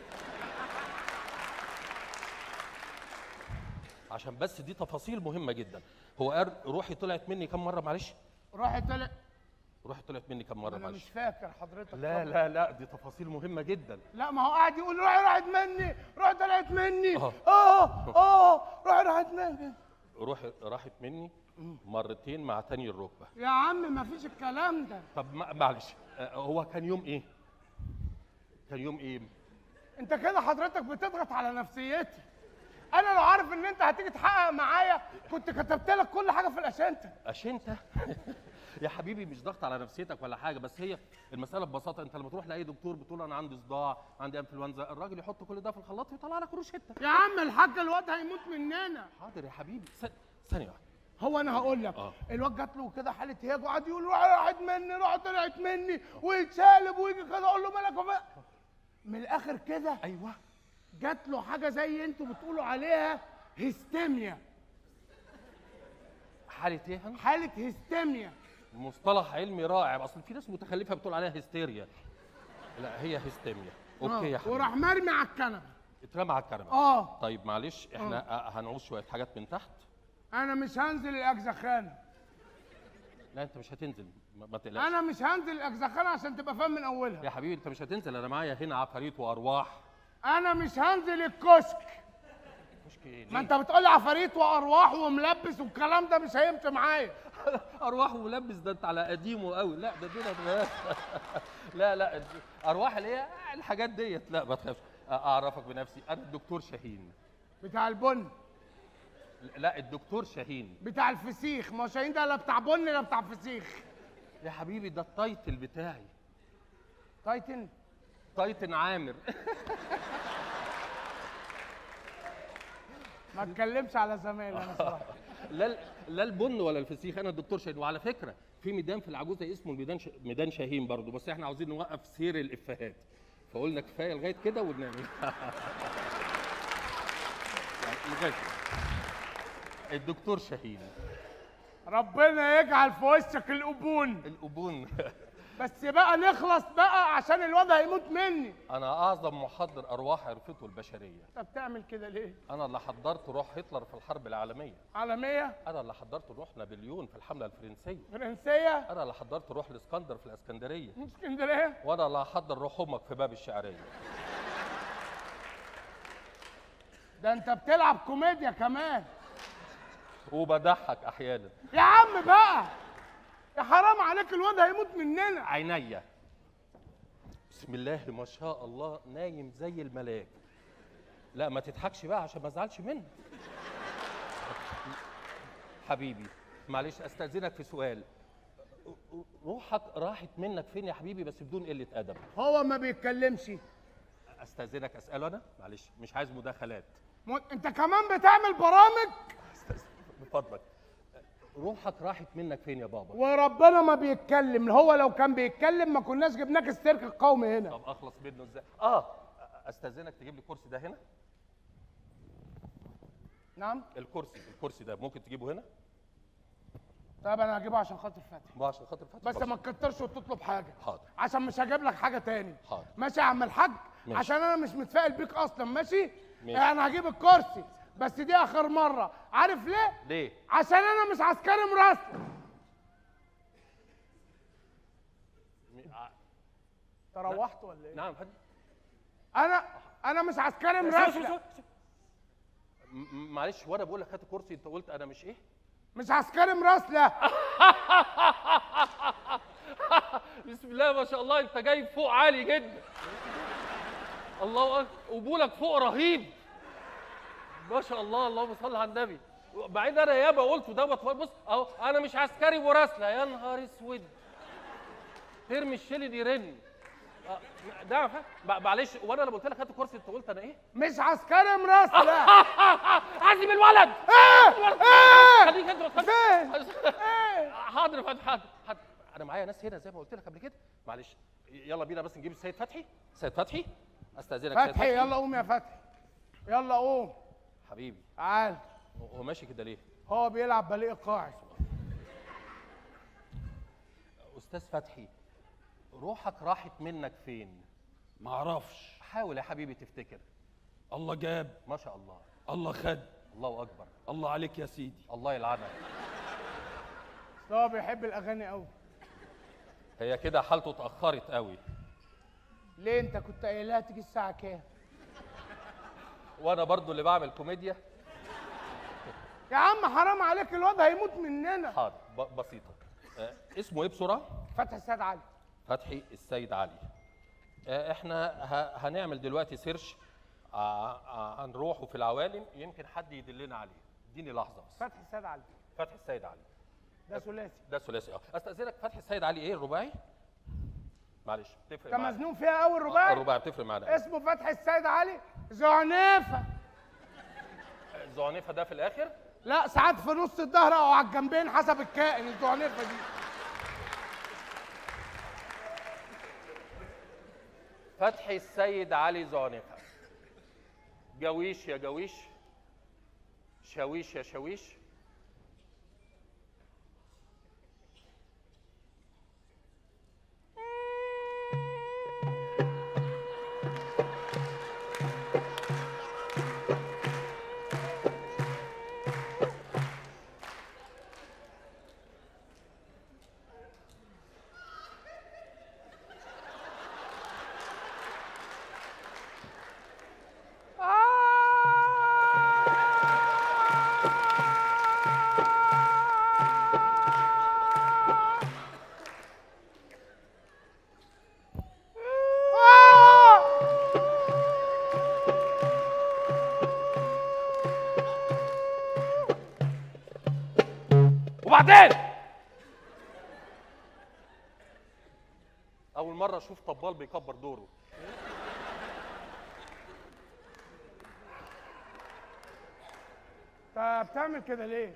عشان بس دي تفاصيل مهمه جدا هو قال روحي طلعت مني كم مره معلش روحي طلع روحي طلعت مني كم مره انا مش معلش فاكر حضرتك لا طبعا. لا لا دي تفاصيل مهمه جدا لا ما هو قاعد يقول روحي راحت مني روحي طلعت مني آه. اه اه روحي راحت مني روحي راحت مني مرتين مع تاني الركبه يا عم ما فيش الكلام ده طب ما- معلش آه، هو كان يوم ايه كان يوم ايه انت كده حضرتك بتضغط على نفسيتي انا لو عارف ان انت هتيجي تحقق معايا كنت كتبت لك كل حاجه في الاشنطه اشنت يا حبيبي مش ضغط على نفسيتك ولا حاجه بس هي المساله ببساطه انت لما تروح لاي دكتور بتقول انا عندي صداع عندي انفلونزا الراجل يحط كل ده في الخلاط ويطلع لك روشته يا عم الحاج الواد هيموت مننا حاضر يا حبيبي س- ثانيه واحده هو انا هقول لك آه. الواد جات له كده حاله هياج وقعد يقول روح راحت مني روح طلعت مني ويتشالب ويجي كده اقول له مالك وما من الاخر كده ايوه جات له حاجه زي انتوا بتقولوا عليها هستيميا حاله ايه هن؟ حاله هستيميا مصطلح علمي رائع اصل في ناس متخلفه بتقول عليها هستيريا لا هي هستيميا اوكي يا آه. حبيبي وراح مرمي على الكنبه اترمى على الكنبه اه طيب معلش احنا آه. هنعوز شويه حاجات من تحت انا مش هنزل الاجزخانه لا انت مش هتنزل ما ما تقلقش انا مش هنزل الاجزخانه عشان تبقى فاهم من اولها يا حبيبي انت مش هتنزل انا معايا هنا عفاريت وارواح انا مش هنزل الكشك مشكله ما انت بتقول لي عفاريت وارواح وملبس والكلام ده مش هيمشي معايا ارواح وملبس ده انت على قديمه قوي لا ده دول لا لا ارواح اللي هي الحاجات ديت لا ما تخافش اعرفك بنفسي انا الدكتور شاهين بتاع البن لا الدكتور شاهين بتاع الفسيخ ما هو شاهين ده لا بتاع بن لا بتاع فسيخ يا حبيبي ده التايتل بتاعي تايتن تايتن عامر ما اتكلمش على زمايلي انا صراحه لا لا البن ولا الفسيخ انا الدكتور شاهين وعلى فكره في ميدان في العجوزه اسمه الميدان ش... ميدان شاهين برضه بس احنا عاوزين نوقف سير الافيهات فقلنا كفايه لغايه كده ونعمل يعني لغايه كده. الدكتور شاهين ربنا يجعل في وشك القبون القبون بس بقى نخلص بقى عشان الواد هيموت مني انا اعظم محضر ارواح عرفته البشريه انت بتعمل كده ليه انا اللي حضرت روح هتلر في الحرب العالميه عالميه انا اللي حضرت روح نابليون في الحمله الفرنسيه فرنسيه انا اللي حضرت روح الاسكندر في الاسكندريه اسكندريه وانا اللي هحضر روح امك في باب الشعريه ده انت بتلعب كوميديا كمان وبضحك احيانا يا عم بقى يا حرام عليك الواد هيموت مننا عينيا بسم الله ما شاء الله نايم زي الملاك لا ما تضحكش بقى عشان ما ازعلش منك حبيبي معلش استاذنك في سؤال روحك راحت منك فين يا حبيبي بس بدون قله ادب هو ما بيتكلمش استاذنك اساله انا معلش مش عايز مداخلات م... انت كمان بتعمل برامج من فضلك روحك راحت منك فين يا بابا وربنا ما بيتكلم هو لو كان بيتكلم ما كناش جبناك السيرك القومي هنا طب اخلص منه ازاي اه استاذنك تجيب لي الكرسي ده هنا نعم الكرسي الكرسي ده ممكن تجيبه هنا طب انا هجيبه عشان خاطر فتحي ما عشان خاطر فتحي بس ما تكترش وتطلب حاجه حاضر عشان مش هجيب لك حاجه تاني حاضر ماشي يا عم الحاج ماشي. عشان انا مش متفائل بيك اصلا ماشي ماشي. انا هجيب الكرسي بس دي اخر مره عارف ليه ليه عشان انا مش عسكري مراسل م- ع- تروحت ولا ايه نعم فندم انا انا مش عسكري مراسل م- م- معلش وانا بقول لك هات الكرسي انت قلت انا مش ايه مش عسكري مراسله بسم الله ما شاء الله انت جاي فوق عالي جدا الله اكبر قبولك فوق رهيب ما شاء الله اللهم صل على النبي مع ان انا ياما قلته دوت بص اهو انا مش عسكري مراسله يا نهار اسود ترمي الشيل يرن آه، ده فا- مع- معلش وانا لما قلت لك هات الكرسي انت قلت انا ايه؟ مش عسكري مراسله عزم الولد ايه ايه خليك انت خليك. فين حاضر يا فندم حاضر حاضر انا معايا ناس هنا زي ما قلت لك قبل كده معلش يلا بينا بس نجيب السيد فتحي سيد فتحي استاذنك سيد فتحي يلا قوم يا فتحي يلا قوم حبيبي تعال هو- هو ماشي كده ليه هو بيلعب باليه قاعد استاذ فتحي روحك راحت منك فين ما اعرفش حاول يا حبيبي تفتكر الله جاب ما شاء الله الله خد الله اكبر الله عليك يا سيدي الله يلعنك بس هو بيحب الاغاني قوي هي كده حالته اتاخرت قوي ليه انت كنت قايلها تيجي الساعه كام وانا برضو اللي بعمل كوميديا يا عم حرام عليك الواد هيموت مننا حاضر ب- بسيطه آه، اسمه ايه بسرعه فتحي السيد علي فتحي السيد علي آه، احنا ه- هنعمل دلوقتي سيرش ع- ع- عن روحه في العوالم يمكن حد يدلنا عليه اديني لحظه بس فتحي السيد علي فتحي السيد علي ده ثلاثي ده ثلاثي اه استاذنك فتحي السيد علي ايه الرباعي معلش بتفرق انت معانا. مزنوق فيها قوي آه، الرباعي الرباعي بتفرق معانا اسمه فتحي السيد علي زعنفه الزعنفه ده في الاخر لا ساعات في نص الظهر او على الجنبين حسب الكائن الزعنفه دي فتحي السيد علي زعنفه جويش يا جويش شاويش يا شاويش وبعدين اول مره اشوف طبال بيكبر دوره انت بتعمل كده ليه؟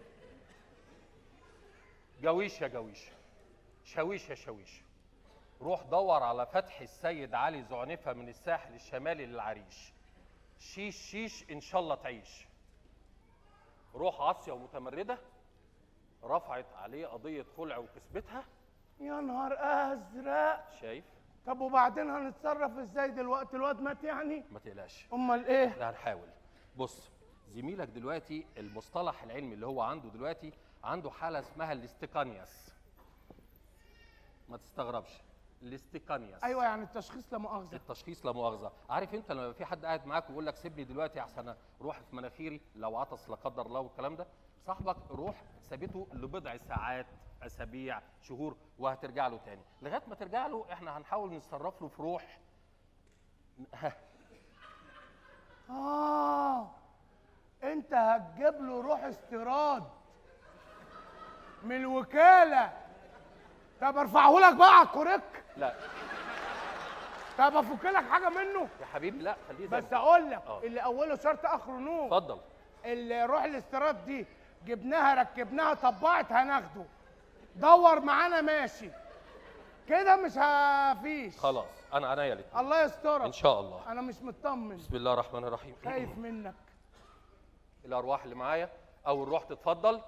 جويش يا جويش شاويش يا شاويش روح دور على فتح السيد علي زعنفة من الساحل الشمالي للعريش شيش شيش إن شاء الله تعيش روح عاصية ومتمردة رفعت عليه قضية خلع وكسبتها يا نهار ازرق شايف طب وبعدين هنتصرف ازاي دلوقتي الواد مات يعني؟ ما تقلقش امال ايه؟ لا هنحاول بص زميلك دلوقتي المصطلح العلمي اللي هو عنده دلوقتي عنده حالة اسمها الاستيكانياس ما تستغربش الاستيكانياس ايوه يعني التشخيص لا مؤاخذه التشخيص لا مؤاخذه عارف انت لما في حد قاعد معاك ويقول لك سيبني دلوقتي احسن روح في مناخيري لو عطس لا قدر الله والكلام ده صاحبك روح ثابته لبضع ساعات اسابيع شهور وهترجع له تاني لغايه ما ترجع له احنا هنحاول نتصرف له في روح اه انت هتجيب له روح استيراد من الوكاله طب ارفعه لك بقى على الكوريك لا طب افك لك حاجه منه يا حبيبي لا خليه زي بس ما هو. اقول لك آه. اللي اوله شرط اخره نور اتفضل الروح الاستيراد دي جبناها ركبناها طبقت هناخده دور معانا ماشي كده مش هفيش خلاص انا عينيا الاتنين الله يسترك ان شاء الله انا مش مطمن بسم الله الرحمن الرحيم خايف منك الارواح اللي معايا اول روح تتفضل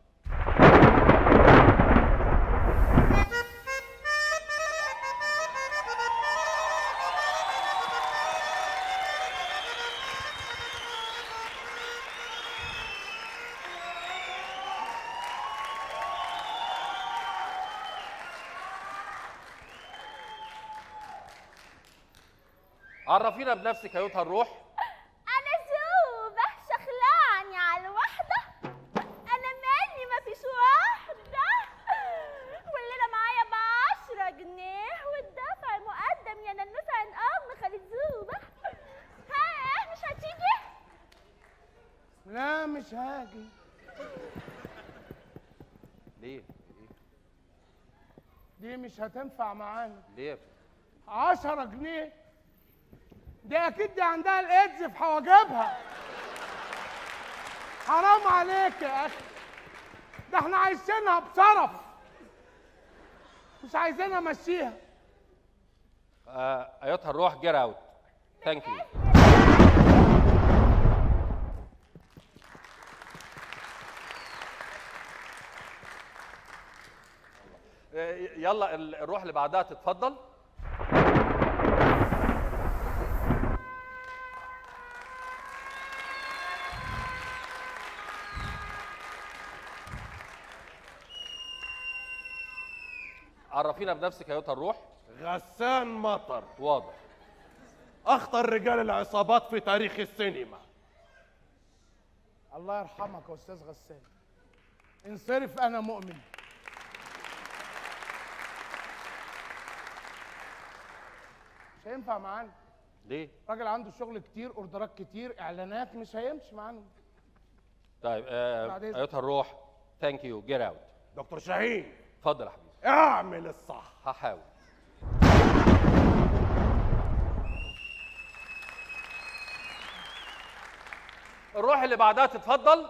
عرفينا بنفسك ايتها الروح انا زوبة شخلاني على الوحدة انا مالي ما فيش واحدة والليلة معايا بعشرة جنيه والدفع مقدم يا ننوسة عن ام خالد زوبة ها مش هتيجي لا مش هاجي ليه دي مش هتنفع معانا ليه عشرة جنيه دي اكيد دي عندها الايدز في حواجبها حرام عليك يا اخي ده احنا عايشينها بشرف مش عايزين امشيها آه، ايتها الروح جير اوت ثانك يو يلا ال- الروح اللي بعدها تتفضل عرفينا بنفسك ايتها الروح غسان مطر واضح اخطر رجال العصابات في تاريخ السينما الله يرحمك يا استاذ غسان انصرف انا مؤمن مش هينفع معانا ليه راجل عنده شغل كتير اوردرات كتير اعلانات مش هيمشي معانا طيب آه بعد إذنك. ايتها الروح ثانك يو جيت اوت دكتور شاهين اتفضل يا حبيبي اعمل الصح هحاول الروح اللي بعدها تتفضل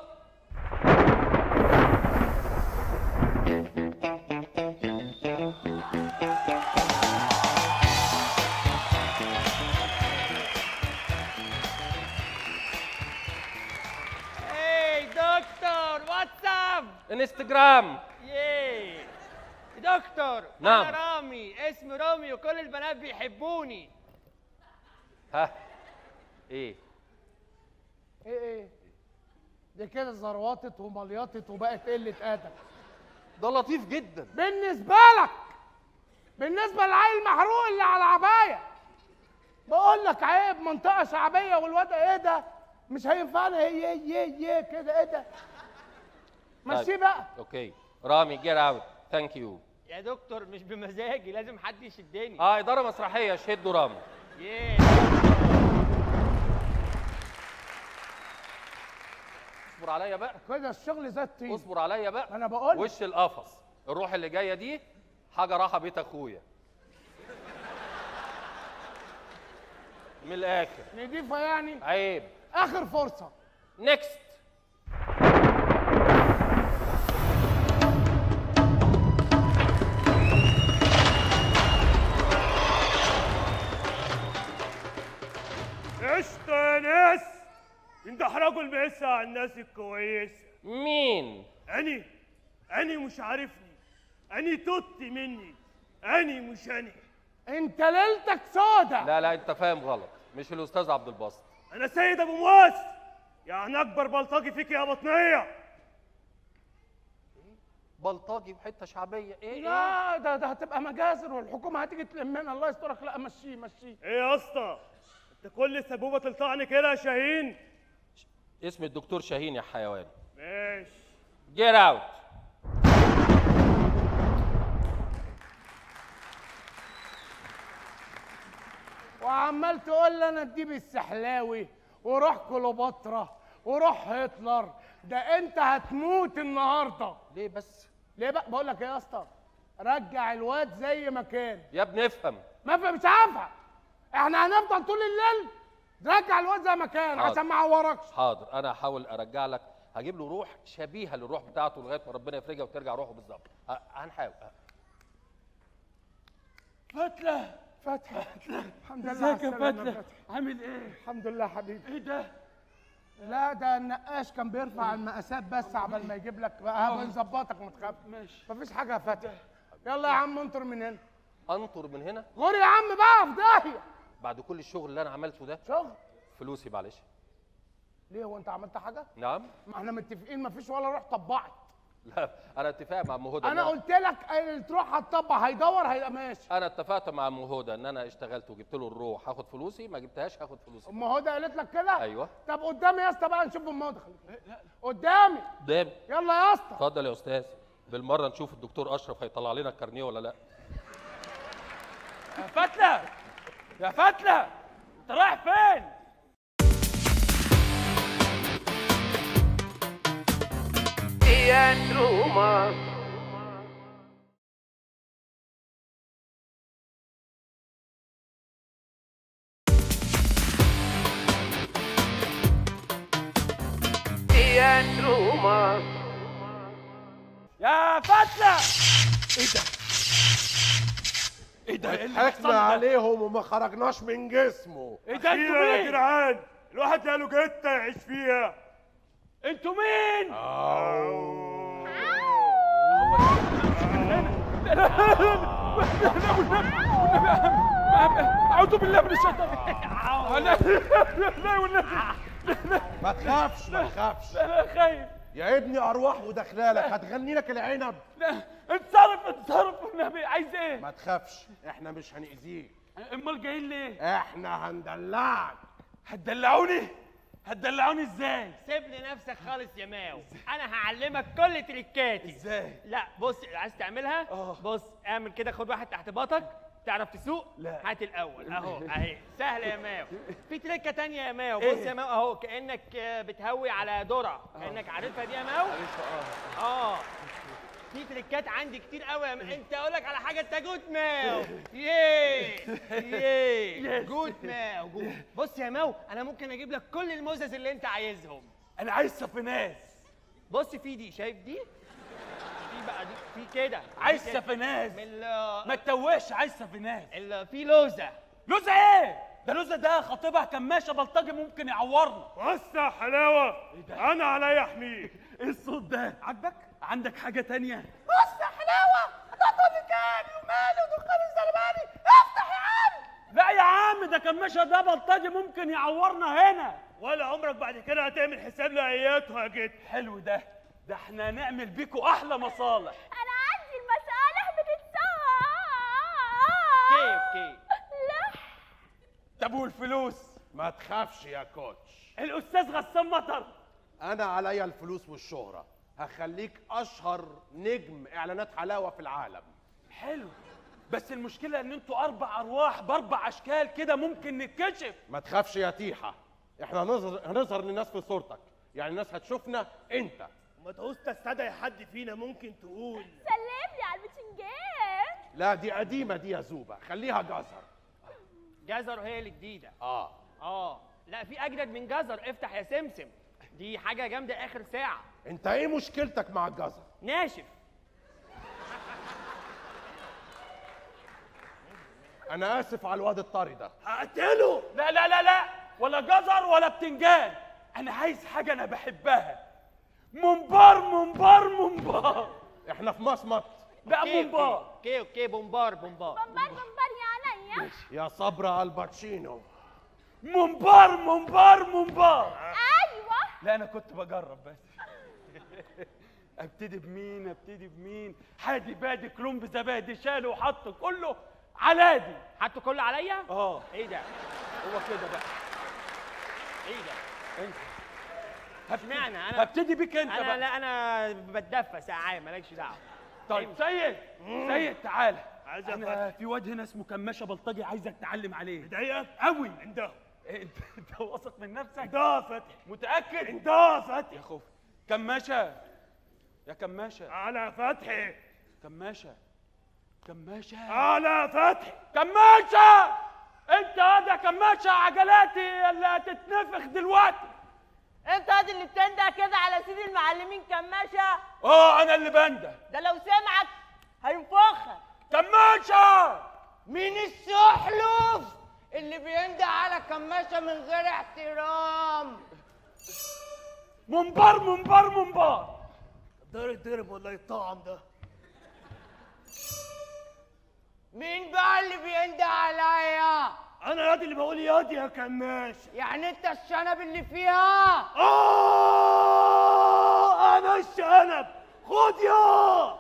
Hey, دكتور واتساب انستجرام ياي دكتور نعم. انا رامي اسمي رامي وكل البنات بيحبوني ها ايه ايه ايه دي كده زروطت ومليطت وبقت قله ادب ده لطيف جدا بالنسبه لك بالنسبه للعيل المحروق اللي على العبايه بقول لك عيب منطقه شعبيه والواد ايه ده مش هينفعنا هي هي هي كده ايه ده مشيه طيب. بقى اوكي رامي جيت اوت ثانك يو يا دكتور مش بمزاجي لازم حد يشدني اه اداره مسرحيه شدوا رامي ياي اصبر عليا بقى كده الشغل زي الطين اصبر عليا بقى انا بقول لك. وش القفص الروح اللي جايه دي حاجه راحه بيت اخويا من الاخر نضيفه يعني عيب اخر فرصه نيكست قشطة يا ناس انت احرجوا المقسة على الناس الكويسة مين؟ أني أني مش عارفني أني توت مني أني مش أني انت ليلتك سودا لا لا انت فاهم غلط مش الاستاذ عبد الباسط أنا سيد أبو مواس يعني أكبر بلطجي فيك يا بطنية بلطجي وحته شعبيه ايه ايه لا ده ده هتبقى مجازر والحكومه هتيجي تلمنا الله يسترك لا مشيه مشيه إيه يا اسطى أنت كل سبوبة تلطعني كده يا شاهين اسم الدكتور شاهين يا حيوان ماشي جيت اوت وعمال تقول لي انا اديب السحلاوي وروح كليوباترا وروح هتلر ده انت هتموت النهارده ليه بس ليه بقى بقول لك ايه يا اسطى رجع الواد زي ما كان يا ابني افهم ما في مش هفهم احنا هنفضل طول الليل رجع الواد زي ما كان حاضر. عشان ما اعوركش حاضر انا هحاول ارجع لك هجيب له روح شبيهه للروح بتاعته لغايه ما ربنا يفرجها وترجع روحه بالظبط ه- هنحاول فتله فتحي الحمد لله ازيك يا على السلامة فتلة؟ فتحي. عامل ايه؟ الحمد لله حبيبي ايه ده؟ لا ده النقاش كان بيرفع المقاسات بس عبال ما يجيب لك بقى بنظبطك ما تخافش ماشي مفيش حاجه يا فتحي يلا يا عم انطر من هنا انطر من هنا غور يا عم بقى في داهيه بعد كل الشغل اللي انا عملته ده شغل فلوسي معلش ليه هو انت عملت حاجه نعم ما احنا متفقين مفيش ولا روح طبعت لا انا اتفاق مع ام هدى انا إن قلت لك اللي تروح هتطبع هيدور هيبقى ماشي انا اتفقت مع ام هدى ان انا اشتغلت وجبت له الروح هاخد فلوسي ما جبتهاش هاخد فلوسي ام هدى قالت لك كده ايوه طب قدامي يا اسطى بقى نشوف ام هدى خليك قدامي قدام يلا يا اسطى اتفضل يا استاذ بالمره نشوف الدكتور اشرف هيطلع لنا الكارنيه ولا لا يا فتلة يا فتلة انت رايح فين؟ يا روما يا روما يا فتلة ايه ده؟ ايه اللي ضحكنا بيحصل ده؟ عليهم وما خرجناش من جسمه ايه ده انتوا أخيراً يا مين؟ جدعان الواحد له جته يعيش فيها انتوا مين؟ اعوذ بالله من الشيطان لا لا والنبي ما تخافش ما تخافش انا خايف يا ابني ارواح وداخلالك هتغني لك العنب لا اتصرف اتصرف والنبي عايز ايه؟ ما تخافش احنا مش هنأذيك امال جايين ليه؟ احنا هندلعك هتدلعوني؟ هتدلعوني ازاي؟ سيب لي نفسك خالص يا ماو انا هعلمك كل تريكاتي ازاي؟ لا بص عايز تعملها بص اعمل كده خد واحد تحت باطك تعرف تسوق؟ لا. هات الاول اهو اهي سهله يا ماو في تريكه تانية يا ماو إيه؟ بص يا ماو اهو كانك آه، بتهوي على ذره كانك عارفها دي يا ماو اه في تريكات عندي كتير قوي يا ماو. انت اقول لك على حاجه انت جود ماو ياي ياي جود ماو جود بص يا ماو انا ممكن اجيب لك كل الموزز اللي انت عايزهم انا عايز سفيناز بص في دي شايف دي في بقى دي في كده عايز في كده. سفيناز من ال- ما تتوهش عايز سفيناز ال- في لوزه لوزة ايه؟ ده لوزة ده خطيبها كماشة بلطجي ممكن يعورنا وسع حلاوه انا عليا احميك ايه الصوت ده؟ عاجبك؟ عندك حاجة تانية؟ بص يا حلاوه ده طبي كامل وماله ودخان الزلماني افتح يا عم لا يا عم ده كماشة ده بلطجي ممكن يعورنا هنا ولا عمرك بعد كده هتعمل حساب لاياته يا جد حلو ده ده احنا نعمل بيكو احلى مصالح انا عندي المصالح بتتسوى كيف كيف لا طب والفلوس؟ ما تخافش يا كوتش الاستاذ غسان مطر انا عليا الفلوس والشهرة هخليك اشهر نجم اعلانات حلاوة في العالم حلو بس المشكلة ان انتوا اربع ارواح باربع اشكال كده ممكن نتكشف ما تخافش يا تيحة احنا هنظهر هنظهر للناس في صورتك يعني الناس هتشوفنا انت ما تعوز تستدعي حد فينا ممكن تقول سلم لي على البتنجان لا دي قديمة دي يا زوبة خليها جزر جزر هي الجديده اه اه لا في اجدد من جزر افتح يا سمسم دي حاجه جامده اخر ساعه انت ايه مشكلتك مع الجزر ناشف انا اسف على الواد الطري ده هقتله لا لا لا لا ولا جزر ولا بتنجان انا عايز حاجة انا بحبها منبار منبار منبار احنا في مصمت لا أوكي، منبار اوكي اوكي بومبار بومبار بمبار بمبار يا عينيا يا صبرا الباتشينو منبار منبار منبار ايوه لا انا كنت بجرب بس ابتدي بمين ابتدي بمين حادي بادي كلومب زبادي شاله وحطه كله علادي حطه كله عليا اه ايه ده هو كده بقى ايه ده انت اشمعنى انا هبتدي بيك انت انا بقى لا انا بتدفى ساعه مالكش دعوه طيب سيد سيد تعالى عايز انا في واد هنا اسمه كماشة بلطجي عايزك تعلم عليه مضايقك قوي انت إيه، انت انت واثق من نفسك انت يا فتحي متاكد انت يا فتحي يا خوف كماشة يا كماشة على فتحي كماشة كماشة على فتحي كماشة انت هذا كماشة عجلاتي اللي هتتنفخ دلوقتي انت هادي اللي بتنده كده على سيد المعلمين كماشة اه انا اللي بنده ده لو سمعك هينفخك كماشة مين السحلف اللي بينده على كماشة من غير احترام منبار منبار منبار دار الضرب ولا الطعم ده مين بقى اللي بينده عليا انا ياضي اللي بقول ياضي يا كماش يعني انت الشنب اللي فيها اه انا الشنب خد يا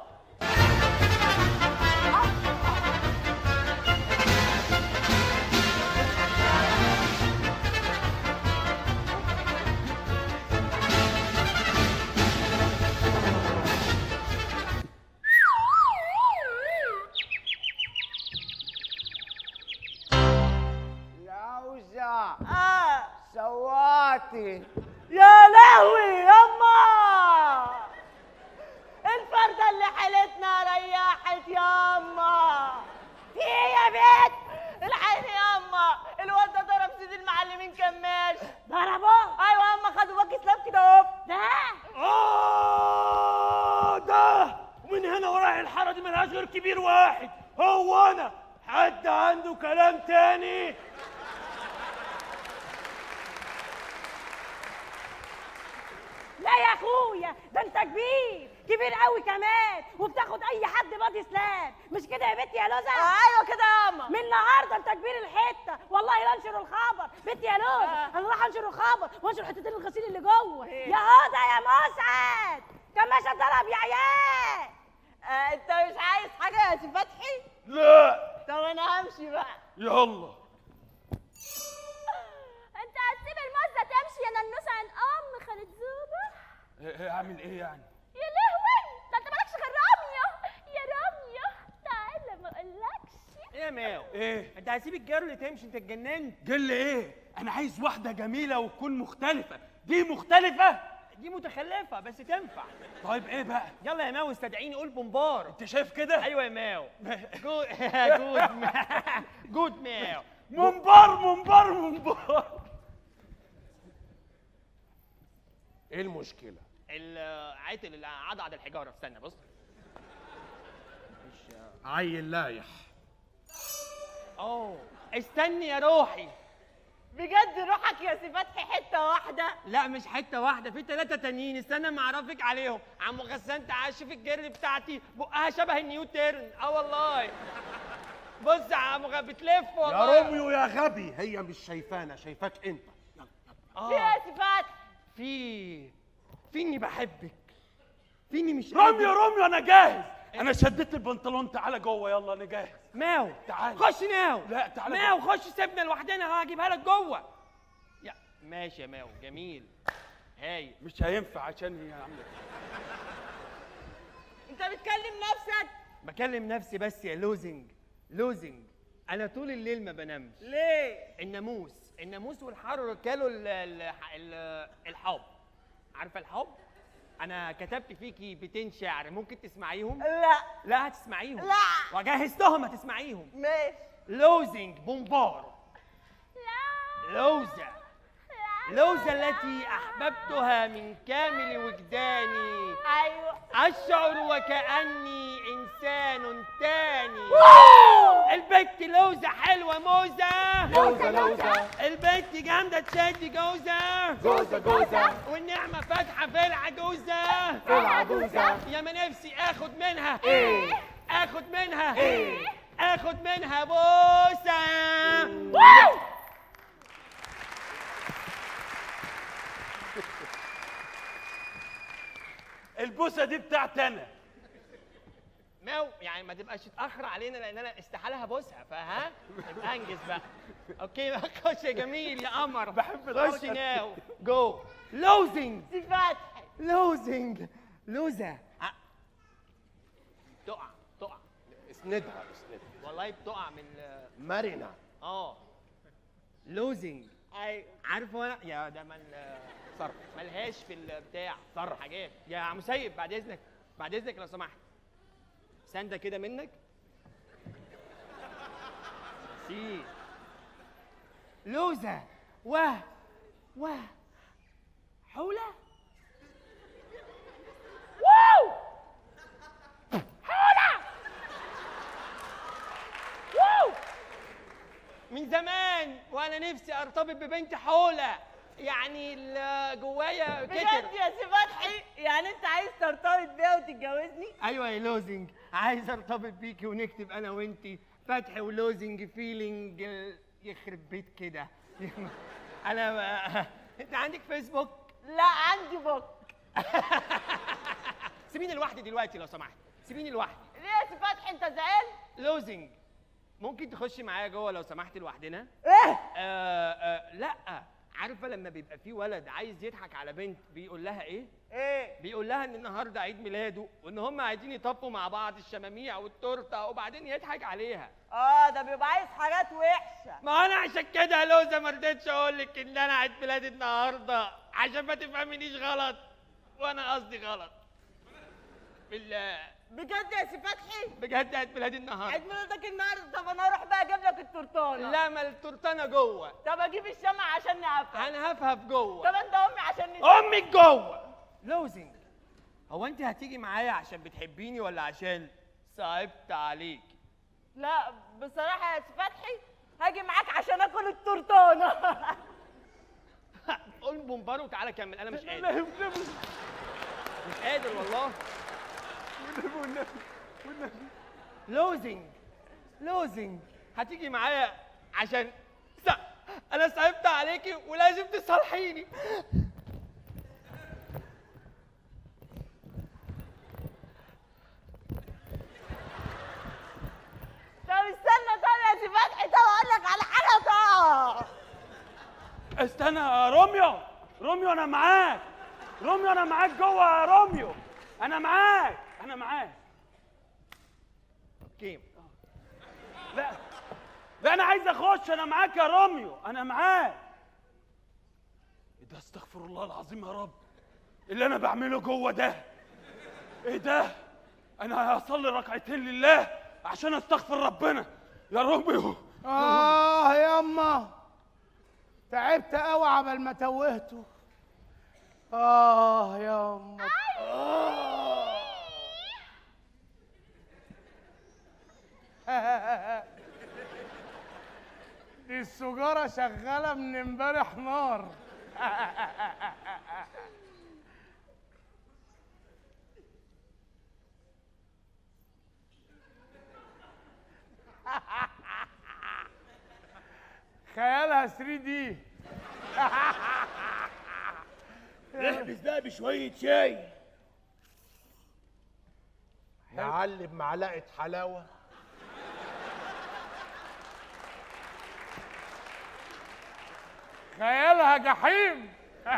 لوزة اه سواتي يا لهوي يما الفردة اللي حيلتنا ريحت يما في ايه يا بنت الحقني ياما الواد ده ضرب سيد المعلمين كماش ضربوه ايوه ياما خدوا باكي سلاب كده اهو ده اه ده ومن هنا ورايح الحاره دي ملهاش غير كبير واحد هو انا حد عنده كلام تاني لا يا اخويا ده انت كبير كبير قوي كمان وبتاخد اي حد بادي سلام مش كده يا بنتي يا لوزة ايوه كده ياما من النهارده انت كبير الحته والله لا انشر الخبر بنتي يا لوزة انا راح انشر الخبر وانشر حتتين الغسيل اللي جوه يا هدى يا مسعد كماشة ضرب يا عيال آه انت مش عايز حاجه يا سي فتحي لا طب انا همشي بقى يلا انت هتسيب المزه تمشي يا ننوسه عن ام خالد زوبه إيه- إيه اعمل ايه يعني يا لهوي ده انت مالكش غير رميه يا رميه تعالى ما اقولكش ايه يا ماو ايه انت هتسيب الجيرل تمشي انت اتجننت جل ايه انا عايز واحده جميله وتكون مختلفه دي مختلفه دي متخلفه بس تنفع طيب ايه بقى يلا يا ماو استدعيني قول بومبار انت شايف كده ايوه يا ماو جود جود ماو جود ماو منبار منبار منبار ايه المشكله العاتل اللي عضعض الحجاره استنى بص عيل لايح اوه استني يا روحي بجد روحك يا سي فتحي حته واحده لا مش حته واحده في ثلاثه تانيين استنى ما اعرفك عليهم عم غسان تعال شوف الجر بتاعتي بقها شبه النيوترن اه والله بص يا عم غ- بتلف والله يا روميو يا غبي هي مش شايفانا شايفاك انت في يا سي فتحي في في اني بحبك في اني مش روميو روميو انا جاهز انا شديت البنطلون تعالى جوه يلا انا جاهز ماو تعال خش ناو لا تعالى ماو خش سيبنا لوحدنا هجيبها لك جوه يا ماشي يا ماو جميل هاي مش هينفع عشان هي عامله انت بتكلم نفسك بكلم نفسي بس يا لوزنج لوزنج انا طول الليل ما بنامش ليه الناموس الناموس والحر كلوا ال- ال- ال- الحب عارفه الحب انا كتبت فيكي بيتين شعر ممكن تسمعيهم لا لا هتسمعيهم لا. وجهزتهم هتسمعيهم ماشي لوزنج بومبار لوزة لوزة التي أحببتها من كامل وجداني ايوه أشعر وكأني إنسان تاني واو! البنت لوزة حلوة موزة لوزة، لوزة. البنت جامدة تشد جوزة جوزة، جوزة. والنعمة فاتحة في العجوزة في العجوزة. يا ما نفسي آخد منها إيه؟ آخد منها إيه؟ آخد منها بوسة واو! البوسه دي بتاعتي انا ماو يعني ما تبقاش تتاخر علينا لان انا استحاله هبوسها فها يبقى انجز بقى اوكي بقى خش يا جميل يا قمر بحب خش الحركة دي. ناو جو لوزنج سي فتحي لوزنج لوزة ع- تقع تقع اسندها اسندها والله بتقع من ال- مرنه اه لوزنج ايوه عارف وانا يا ده مال صرف ملهاش في البتاع صرف حاجات يا مسيب بعد اذنك بعد اذنك لو سمحت سنده كده منك سي لوزة واه واه حولة واو حولة واو من زمان وانا نفسي ارتبط ببنت حولة يعني اللي جوايا بجد كتر يا سي فتحي يعني انت عايز ترتبط بيها وتتجوزني ايوه يا لوزنج عايز ارتبط بيكي ونكتب انا وانتي فتحي ولوزنج فيلينج يخرب بيت كده انا انت عندك فيسبوك لا عندي بوك سيبيني لوحدي دلوقتي لو سمحت سيبيني لوحدي ليه يا سي فتحي انت زعلت لوزنج ممكن تخشي معايا جوه لو سمحتي لوحدنا ايه آه آه لا عارفه لما بيبقى في ولد عايز يضحك على بنت بيقول لها ايه ايه بيقول لها ان النهارده عيد ميلاده وان هم عايزين يطبوا مع بعض الشماميع والتورته وبعدين يضحك عليها اه ده بيبقى عايز حاجات وحشه ما انا عشان كده يا لوزه ما رضيتش اقول لك ان انا عيد ميلادي النهارده عشان ما تفهمينيش غلط وانا قصدي غلط بالله بجد يا سي فتحي بجد عيد ميلادي النهارده عيد ميلادك النهارده طب انا اروح بقى اجيب لك التورتانه لا ما التورتانه جوه طب اجيب الشمع عشان نقفل هنهفهف جوه طب انت امي عشان نسيب امك جوه لوزنج هو انت هتيجي معايا عشان بتحبيني ولا عشان صعبت عليكي لا بصراحه يا سي فتحي هاجي معاك عشان اكل التورتانه قول بومبار وتعالى كمل انا مش قادر مش قادر والله لوزنج لوزنج هتيجي معايا عشان س... انا صعبت عليكي ولازم تصالحيني طب استنى طب يا سي فتحي طب اقول لك على حاجه طب استنى يا روميو روميو انا معاك روميو انا معاك جوه يا روميو انا معاك انا معاك كيم لا لا انا عايز اخش انا معاك يا روميو انا معاك ايه ده استغفر الله العظيم يا رب اللي انا بعمله جوه ده ايه ده انا هصلي ركعتين لله عشان استغفر ربنا يا روميو اه ياما تعبت قوي عبال ما توهته اه ياما دي السجارة شغالة من امبارح نار خيالها 3 دي احبس بقى بشوية شاي نعلي بمعلقه حلاوه خيالها جحيم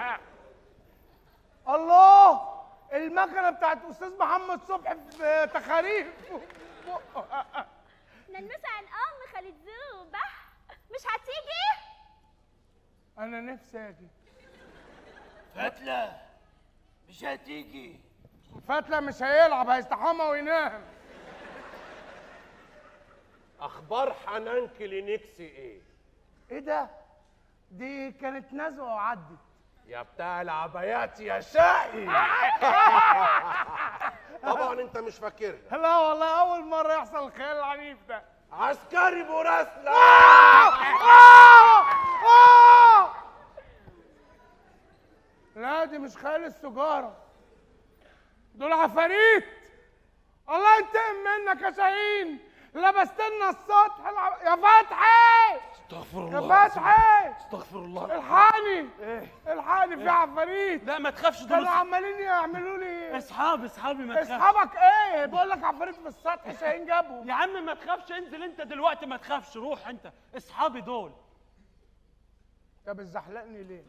الله المكنه بتاعت استاذ محمد صبحي في تخاريف نلمسها عن ام خالد زوبة مش هتيجي انا نفسي اجي فتلة مش هتيجي فتله مش هيلعب هيستحمى وينام اخبار حنان كلينكس ايه ايه ده دي كانت نزوه وعدت يا بتاع العبايات يا شقي طبعا انت مش فاكرها لا والله اول مره يحصل الخيال العنيف ده عسكري مراسلة لا دي مش خيال السجاره دول عفاريت الله ينتقم منك يا شاهين لبست لنا السطح الع... يا فتحي استغفر يا الله فتحي استغفر الله الحقني الحقني في عفاريت لا ما تخافش دول كانوا عمالين يعملوا لي اصحابي اصحابي ما تخافش اصحابك ايه بقول لك عفاريت في السطح شاهين جابهم يا عم ما تخافش انزل انت دلوقتي ما تخافش روح انت اصحابي دول طب بتزحلقني ليه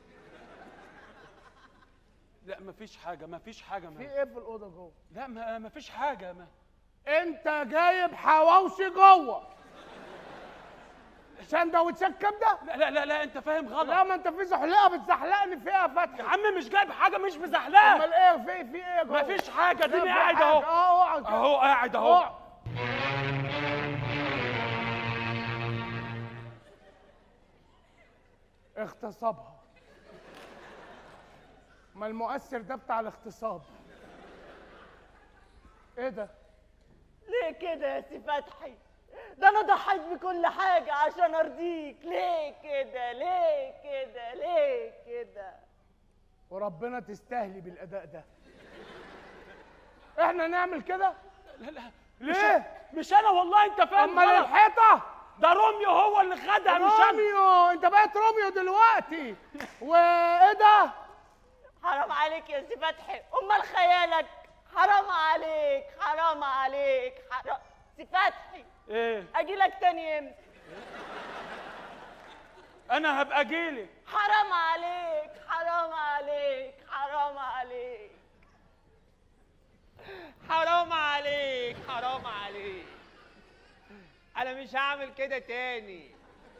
لا ما فيش حاجه ما فيش حاجه في ما. ايه في الاوضه جوه لا ما, ما فيش حاجه ما انت جايب حواوشي جوه سندوتشات كبده لا لا لا, لا انت فاهم غلط لا ما انت في زحلقه بتزحلقني فيها يا فتحي يا عم مش جايب حاجه مش مزحلقه امال ايه في في ايه جوه ما فيش حاجه لا، اديني في قاعد حاجة. اهو اه اقعد كده. اهو قاعد اهو اقعد. اغتصابها ما المؤثر ده بتاع الاغتصاب ايه ده ليه كده يا سي فتحي ده انا ضحيت بكل حاجه عشان ارضيك ليه كده ليه كده ليه كده وربنا تستاهلي بالاداء ده احنا نعمل كده لا لا ليه مش انا والله انت فاهم امال غلط. الحيطه ده روميو هو اللي خدها مش انا روميو انت بقيت روميو دلوقتي وايه ده حرام عليك يا سي فتحي امال خيالك حرام عليك حرام عليك حرام سي فتحي ايه اجي لك تاني امتى انا هبقى جيلي حرام عليك حرام عليك حرام عليك حرام عليك حرام عليك انا مش هعمل كده تاني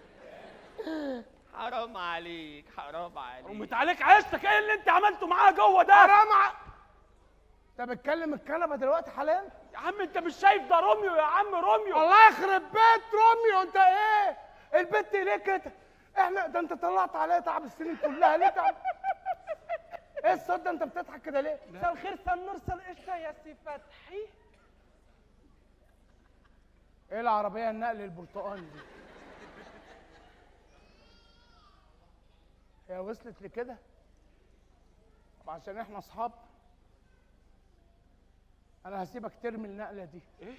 حرام عليك حرام عليك قمت عليك عيشتك ايه اللي انت عملته معاها جوه ده حرام ع... انت بتكلم الكنبه دلوقتي حاليا يا عم انت مش شايف ده روميو يا عم روميو الله يخرب بيت روميو انت ايه البت ليه كده احنا ده انت طلعت عليا تعب السنين كلها ليه تعب ايه الصوت ده انت بتضحك كده ليه مساء الخير سنور سل قشطه يا سي فتحي ايه العربيه النقل البرتقالي دي هي وصلت لكده طب عشان احنا اصحاب انا هسيبك ترمي النقله دي ايه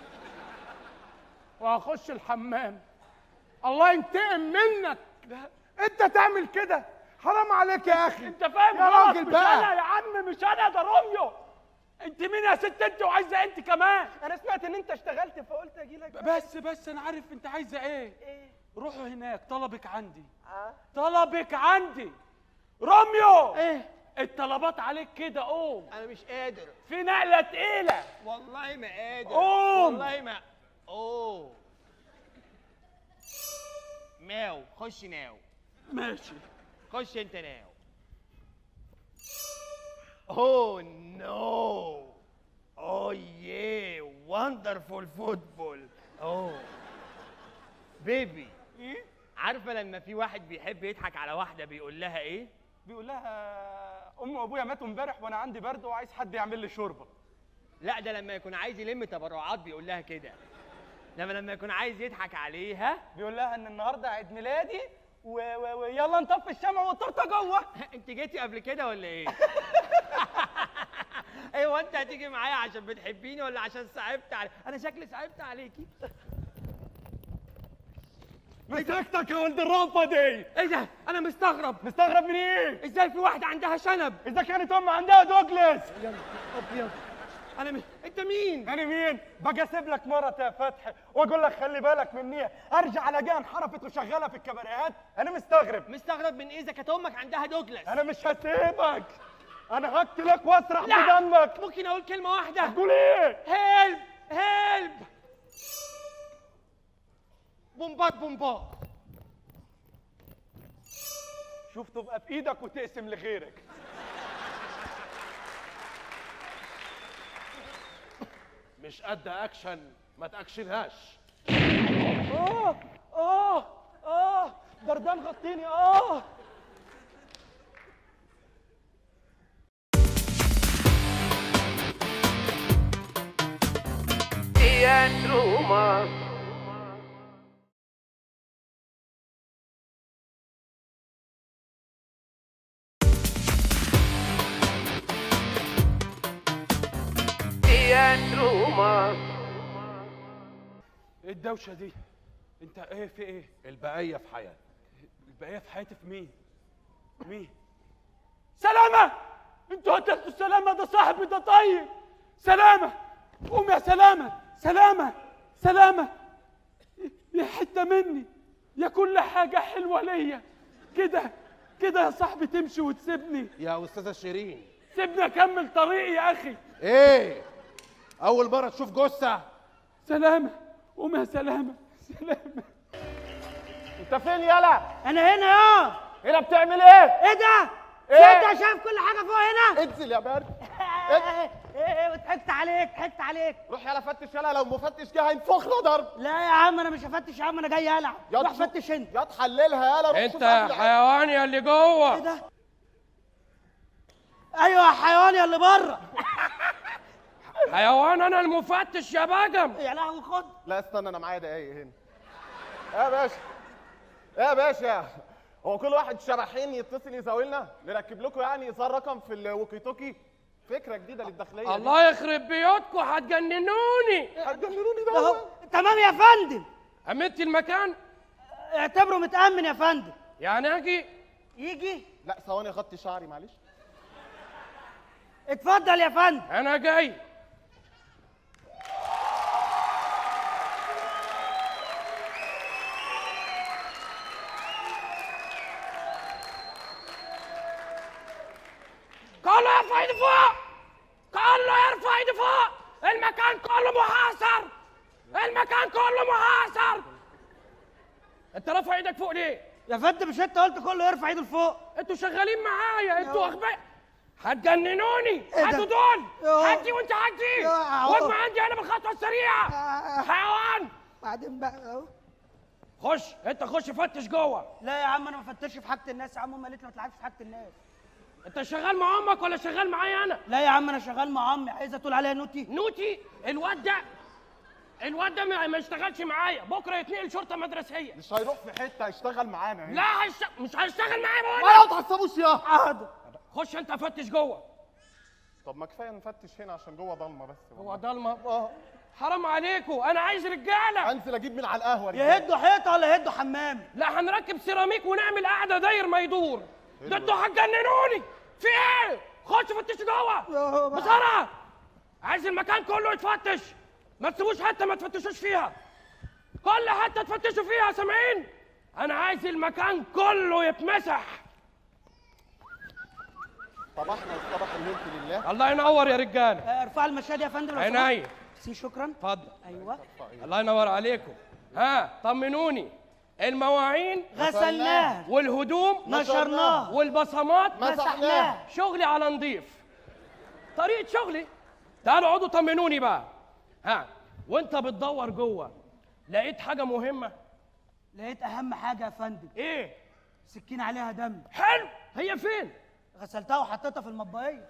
وهخش الحمام الله ينتقم منك لا انت تعمل كده حرام عليك يا اخي انت فاهم يا غلط راجل مش بقى. انا يا عم مش انا ده روميو انت مين يا ست انت وعايزه انت كمان انا سمعت ان انت اشتغلت فقلت اجي لك بس بس انا عارف انت عايزه ايه ايه روحوا هناك طلبك عندي اه طلبك عندي روميو ايه الطلبات عليك كده قوم انا مش قادر في نقله تقيله والله ما قادر قوم. والله ما اوه ماو خش ناو ماشي خش انت ناو اوه نو اوه ياه وندرفول فوتبول اوه بيبي عارفه لما في واحد بيحب يضحك على واحده بيقول لها ايه بيقول لها امي وابويا ماتوا امبارح وانا عندي برد وعايز حد يعمل لي شوربه لا ده لما يكون عايز يلم تبرعات بيقول لها كده لما لما يكون عايز يضحك عليها بيقول لها ان النهارده عيد ميلادي و- و- ويلا نطفي الشمع والتورته جوه انت جيتي قبل كده ولا ايه ايوه انت هتيجي معايا عشان بتحبيني ولا عشان صعبت عليك انا شكلي صعبت عليكي مسكتك يا ولد الرافه دي ايه ده انا مستغرب مستغرب من ايه ازاي في واحده عندها شنب اذا كانت ام عندها دوجلاس يا ابيض انا م... انت مين انا مين باجي اسيب لك مرة يا فتحي واقول لك خلي بالك مني ارجع الاقيها انحرفت وشغاله في الكباريهات انا مستغرب مستغرب من ايه اذا كانت امك عندها دوجلاس انا مش هسيبك انا هقتلك واسرح لا. بدمك ممكن اقول كلمه واحده هتقول ايه هيلب هيلب بومبات بومبات شوف تبقى بايدك وتقسم لغيرك مش قد اكشن ما تاكشنهاش اه اه اه بردان غطيني اه Teatro Humano. Teatro Humano. ايه الدوشه دي انت ايه في ايه البقيه في حياتك البقيه في حياتي في مين مين سلامه انتوا قتلتوا سلامه ده صاحبي ده طيب سلامه قوم يا سلامه سلامه سلامه يا حته مني يا كل حاجه حلوه ليا كده كده يا صاحبي تمشي وتسيبني يا استاذه شيرين سيبني اكمل طريقي يا اخي ايه اول مره تشوف جثه سلامه قوم يا سلامه سلامه انت فين يلا انا هنا يا هنا بتعمل ايه ايه ده إيه؟ انت شايف كل حاجه فوق هنا انزل يا برد ايه ايه وضحكت عليك ضحكت عليك روح يلا فتش يلا لو مفتش جه هينفخنا ضرب لا يا عم انا مش هفتش يا عم انا جاي العب يا روح تشوف- فتش انت يا تحللها يلا روح انت شوف أكل العيال. حيوان يا اللي جوه ايه ده ايوه يا حيوان يا اللي بره حيوان انا المفتش يا بجم يا لهوي خد لا استنى انا معايا دقايق هنا يا باشا يا باشا هو كل واحد شبحين يتصل يزاولنا نركب لكم يعني صار رقم في الوكي توكي فكره جديده للداخليه دي. الله يخرب بيوتكم هتجننوني هتجننوني ده اهو هو. تمام يا فندم امنت المكان اعتبره متامن يا فندم يعني اجي يجي لا ثواني اغطي شعري معلش اتفضل يا فندم انا جاي كله يرفع ايده فوق كله يرفع ايده فوق المكان كله محاصر المكان كله محاصر انت رافع ايدك فوق ليه يا فندم مش انت قلت كله يرفع ايده لفوق انتوا شغالين معايا انتوا اغبياء هتجننوني ايه ده؟ هاتوا دول يا- هاتي وانت هاتي يا- واجمع عندي انا بالخطوه السريعه حيوان بعدين بقى اهو خش انت خش فتش جوه لا يا عم انا ما بفتش في حاجه الناس يا عم امي قالت لي ما تلعبش في حاجه الناس انت شغال مع امك ولا شغال معايا انا لا يا عم انا شغال مع عمي عايزه تقول عليها نوتي نوتي الواد ده الواد ده ما ما يشتغلش معايا بكره يتنقل شرطه مدرسيه مش هيروح في حته هيشتغل معانا هنا لا هيشت... مش هيشتغل معايا بقول ولا لك. ما تعصبوش يا حاضر خش انت فتش جوه طب ما كفايه نفتش هنا عشان جوه ضلمه بس هو ضلمه حرام عليكم انا عايز رجاله انزل اجيب من على القهوه رجالة. يهدوا حيطه ولا يهدوا حمام لا هنركب سيراميك ونعمل قعده داير ما يدور ده انتوا هتجننوني في ايه خش فتش جوه بسرعه عايز المكان كله يتفتش ما تسيبوش حته ما تفتشوش فيها كل حته تفتشوا فيها سامعين انا عايز المكان كله يتمسح طب احنا الصباح الملك لله الله ينور يا رجاله آه، ارفع المشهد يا فندم لو سمحت. عينيا سي شكرا اتفضل ايوه الله ينور عليكم ها طمنوني المواعين غسلناه. والهدوم نشرناه. والبصمات مسحناه. شغلي على نظيف طريقه شغلي تعالوا اقعدوا طمنوني بقى ها وانت بتدور جوه لقيت حاجه مهمه لقيت اهم حاجه يا فندم ايه سكين عليها دم حلو هي فين غسلتها وحطيتها في المطبقيه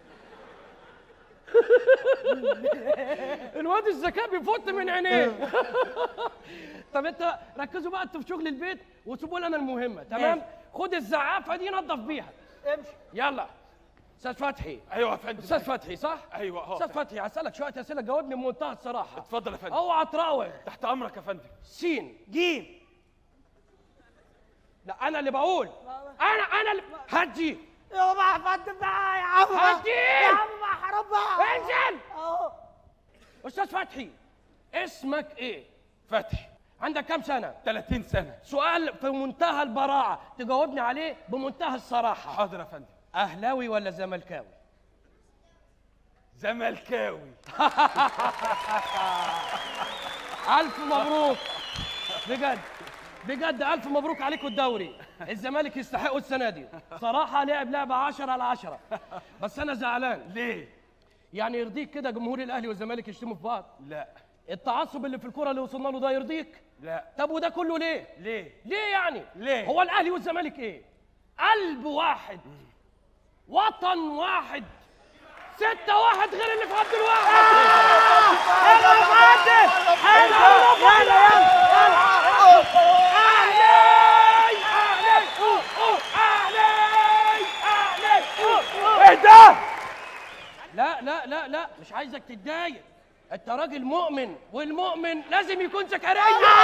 الواد الذكاء بيفوت من عينيه طب انت ركزوا بقى انتوا في شغل البيت وسيبوا لي انا المهمه تمام ماشي. خد الزعافه دي نظف بيها امشي يلا استاذ فتحي ايوه يا فندم استاذ فتحي صح ايوه اه استاذ فتحي هسالك شويه اسئله جاوبني بمنتهى الصراحه اتفضل يا فندم اوعى تراوغ تحت امرك يا فندم سين جيم لا انا اللي بقول انا انا اللي هدي يا بابا يا فندم بقى يا عم بقى. هدي يا عم بقى حرام بقى انزل اهو استاذ فتحي اسمك ايه فتحي عندك كام سنه 30 سنه سؤال في منتهى البراعه تجاوبني عليه بمنتهى الصراحه حاضر يا فندم اهلاوي ولا زملكاوي زملكاوي الف مبروك بجد بجد الف مبروك عليكم الدوري الزمالك يستحقوا السنه دي صراحه لعب لعبه 10 على 10 بس انا زعلان ليه يعني يرضيك كده جمهور الاهلي والزمالك يشتموا في بعض لا التعصب اللي في الكره اللي وصلنا له ده يرضيك لا طب وده كله ليه ليه ليه يعني ليه؟ هو الاهلي والزمالك ايه قلب واحد وطن واحد ستة واحد غير اللي في عبد الواحد حلو يا فندم حلو يلا يلا ايه ده؟ لا لا لا لا مش عايزك تتضايق انت راجل مؤمن والمؤمن لازم يكون زكريا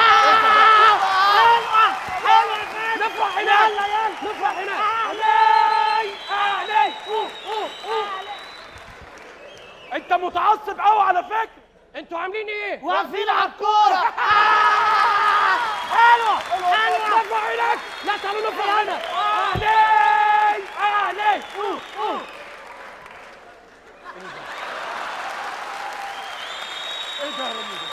نفرح هناك يلا يلا نفرح هناك علي علي أوه، أوه، أوه. انت متعصب قوي على فكره انتوا عاملين ايه؟ واقفين على الكوره حلو حلو نفرح هناك لا تعالوا نفرح هنا علي علي أوه، أوه. ايه ده يا رمي ده؟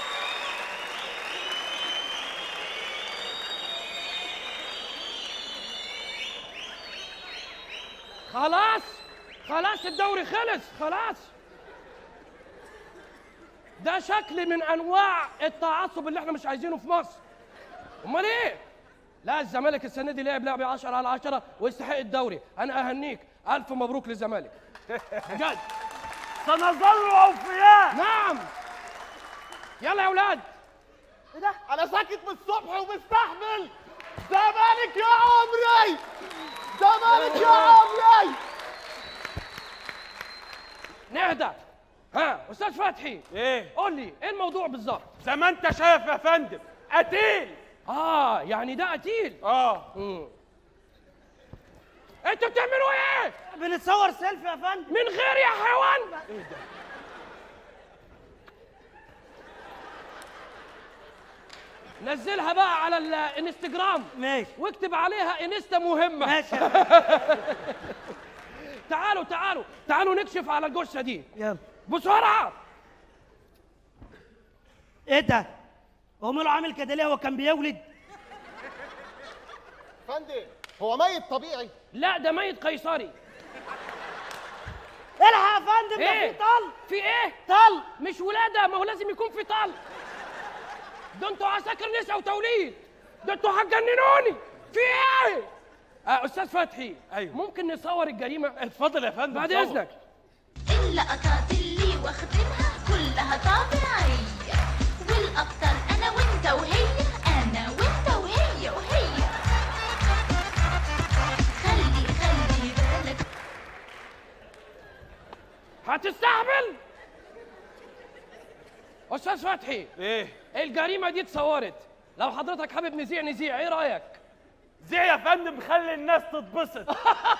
خلاص خلاص الدوري خلص خلاص ده شكل من انواع التعصب اللي احنا مش عايزينه في مصر امال ايه لا الزمالك السنه دي لعب لعبه 10 على 10 ويستحق الدوري انا اهنيك الف مبروك للزمالك بجد سنظل اوفياء نعم يلا يا اولاد ايه ده انا ساكت من الصبح ومستحمل زمالك يا عمري زمالك يا عمري نهدى ها استاذ فتحي ايه قول لي ايه الموضوع بالظبط زي ما انت شايف يا فندم قتيل اه يعني ده قتيل اه مم. انتوا بتعملوا ايه بنتصور سيلفي يا فندم من غير يا حيوان نزلها بقى على الانستجرام ماشي واكتب عليها انستا مهمه ماشي تعالوا تعالوا تعالوا نكشف على الجثه دي يلا بسرعه ايه ده هو ماله عامل كده ليه هو كان بيولد فندم هو ميت طبيعي لا ده ميت قيصري الحق يا فندم ده إيه؟ في طل في ايه طل مش ولاده ما هو لازم يكون في طل ده انتوا عساكر نساء وتوليد ده انتوا هتجننوني في ايه آه استاذ فتحي أيوه. ممكن نصور الجريمه اتفضل يا فندم بعد صور. اذنك اللقطات اللي واخدينها كلها طبيعية والأكتر أنا وأنت وهي أنا وأنت وهي وهي خلي خلي بالك هتستهبل استاذ فتحي ايه الجريمه دي اتصورت لو حضرتك حابب نذيع نذيع ايه رايك زي يا فندم خلي الناس تتبسط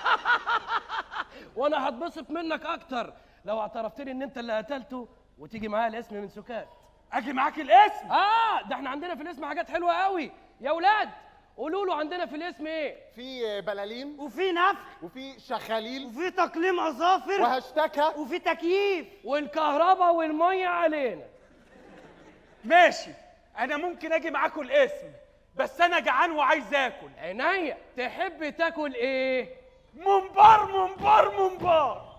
وانا هتبسط منك اكتر لو اعترفت لي ان انت اللي قتلته وتيجي معايا الاسم من سكات اجي معاك الاسم اه ده احنا عندنا في الاسم حاجات حلوه قوي يا اولاد قولوا له عندنا في الاسم ايه في بلالين وفي نفخ وفي شخاليل وفي تقليم اظافر وهشتكى وفي تكييف والكهرباء والميه علينا ماشي انا ممكن اجي معاكم الاسم بس انا جعان وعايز اكل عينيا تحب تاكل ايه ممبار ممبار ممبار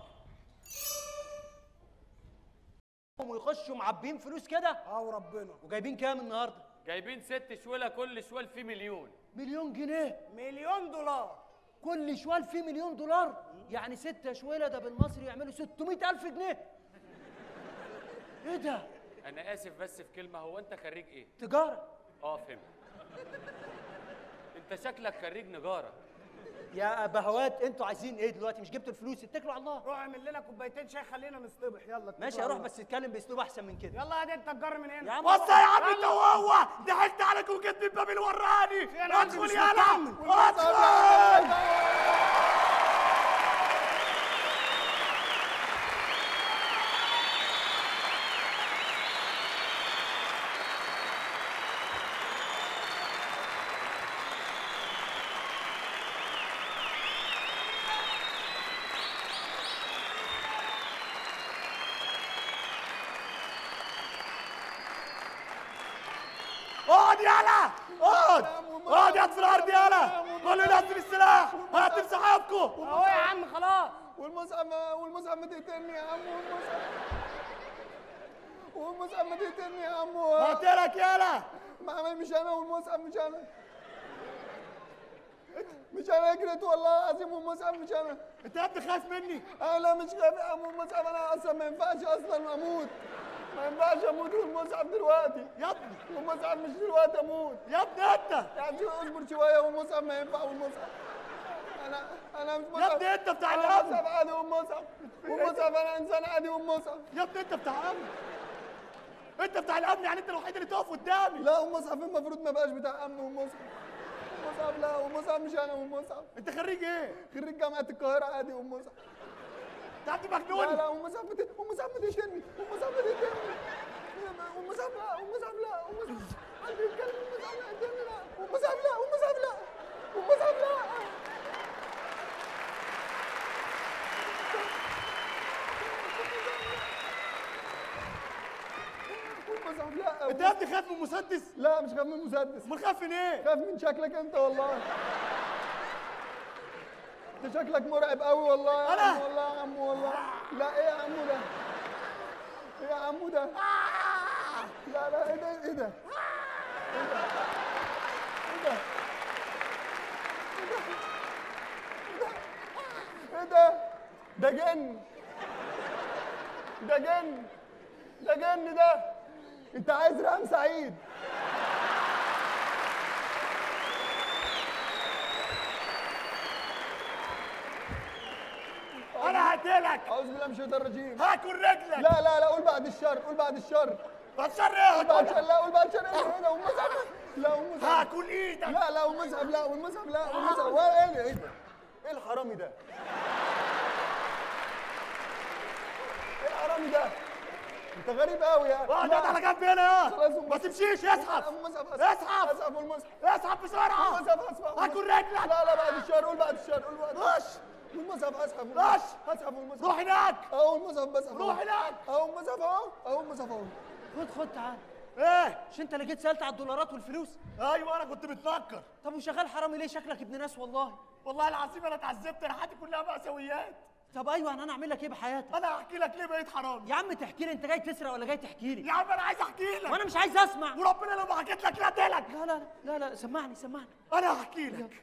ويخشوا معبين فلوس كده اه وربنا وجايبين كام النهارده جايبين ست شوله كل شوال فيه مليون مليون جنيه مليون دولار كل شوال فيه مليون دولار يعني ستة شويلة ده بالمصري يعملوا 600 ألف جنيه ايه ده انا اسف بس في كلمه هو انت خريج ايه تجارة اه فهمت انت شكلك خريج نجاره يا بهوات انتوا عايزين ايه دلوقتي مش جبتوا الفلوس اتكلوا على الله روح اعمل لنا كوبايتين شاي خلينا نصطبح يلا ماشي اروح بس اتكلم باسلوب احسن من كده يلا يا انت الجر من هنا يا عم بص يا عم انت وهو ضحكت عليك وجيت من باب الوراني أنا عندي ادخل مش يالا مطمن. ادخل اقعد يالا اقعد اقعد يا في الارض يالا كله ينزل السلاح هات صحابكم اهو يا عم خلاص والمصعب والمصعب ما تقتلني يا عم والمصعب والمصعب ما تقتلني يا عم قلتلك يالا ما عمل مش انا والمصعب مش انا مش انا جريت والله العظيم والمصعب مش انا انت يا ابني خايف مني انا مش خايف يا عم والمصعب انا اصلا ما ينفعش اصلا اموت ما ينفعش اموت والمصعب دلوقتي يا ابني والمصعب مش دلوقتي اموت يا ابني انت يعني اصبر شويه والمصعب ما ينفع والمصعب انا انا مش يا ابني انت بتاع انا الامن مصعب عادي والمصعب والمصعب انا انسان عادي والمصعب يا ابني انت بتاع الامن انت بتاع الامن يعني انت الوحيد اللي تقف قدامي لا والمصعب المفروض ما بقاش بتاع امن والمصعب والمصعب لا والمصعب مش انا والمصعب انت خريج ايه؟ خريج جامعه القاهره عادي والمصعب انت عندي مجنون لا لا والمصعب بت... والمصعب بتقتلني والمصعب بتقتلني والمصعب لا والمصعب لا والمصعب قلبي بيتكلم والمصعب لا قتلني لا والمصعب لا والمصعب لا والمصعب لا والمصعب لا انت يا ابني خايف من المسدس؟ لا مش خايف من المسدس امال خايف من ايه؟ خايف من شكلك انت والله انت شكلك مرعب قوي والله يا أنا؟ عم والله يا عم والله لا ايه يا عمو ده ايه يا عمو ده لا لا ايه ده ايه ده ايه ده ايه ده ايه ده ده جن ده جن ده جن ده انت عايز رقم سعيد انا هقتلك اعوذ بالله من الشيطان الرجيم هاكل رجلك لا لا لا قول بعد الشر قول بعد الشر بعد الشر ايه قول بعد الشر لا قول بعد الشر ايه هنا والمصعب لا والمصعب هاكل ايدك لا لا والمصعب لا والمصعب لا والمصعب ولا ايه ده ايه ده ايه الحرامي ده ايه الحرامي ده انت غريب قوي يا اقعد اقعد على جنب هنا يا خلاص ما تمشيش اسحب اسحب اسحب اسحب والمصعب اسحب بسرعه المصعب اسحب هاكل رجلك لا لا بعد الشر قول بعد الشر قول بعد خش والمصعب اسحب خش اسحب والمصعب روح هناك اهو المصعب بسحب روح هناك اهو المصعب اهو اهو المصعب اهو خد خد تعال ايه مش انت اللي جيت سالت على الدولارات والفلوس ايوه انا كنت بتنكر طب وشغال حرامي ليه شكلك ابن ناس والله والله العظيم انا اتعذبت انا حياتي كلها مأساويات طب ايوه انا اعمل لك ايه بحياتك انا هحكي لك ليه بقيت حرامي يا عم تحكي لي انت جاي تسرق ولا جاي تحكي لي يا عم انا عايز احكي لك وانا مش عايز اسمع وربنا لو ما حكيت لك لا اقتلك لا لا لا لا سمعني سمعني انا هحكي لك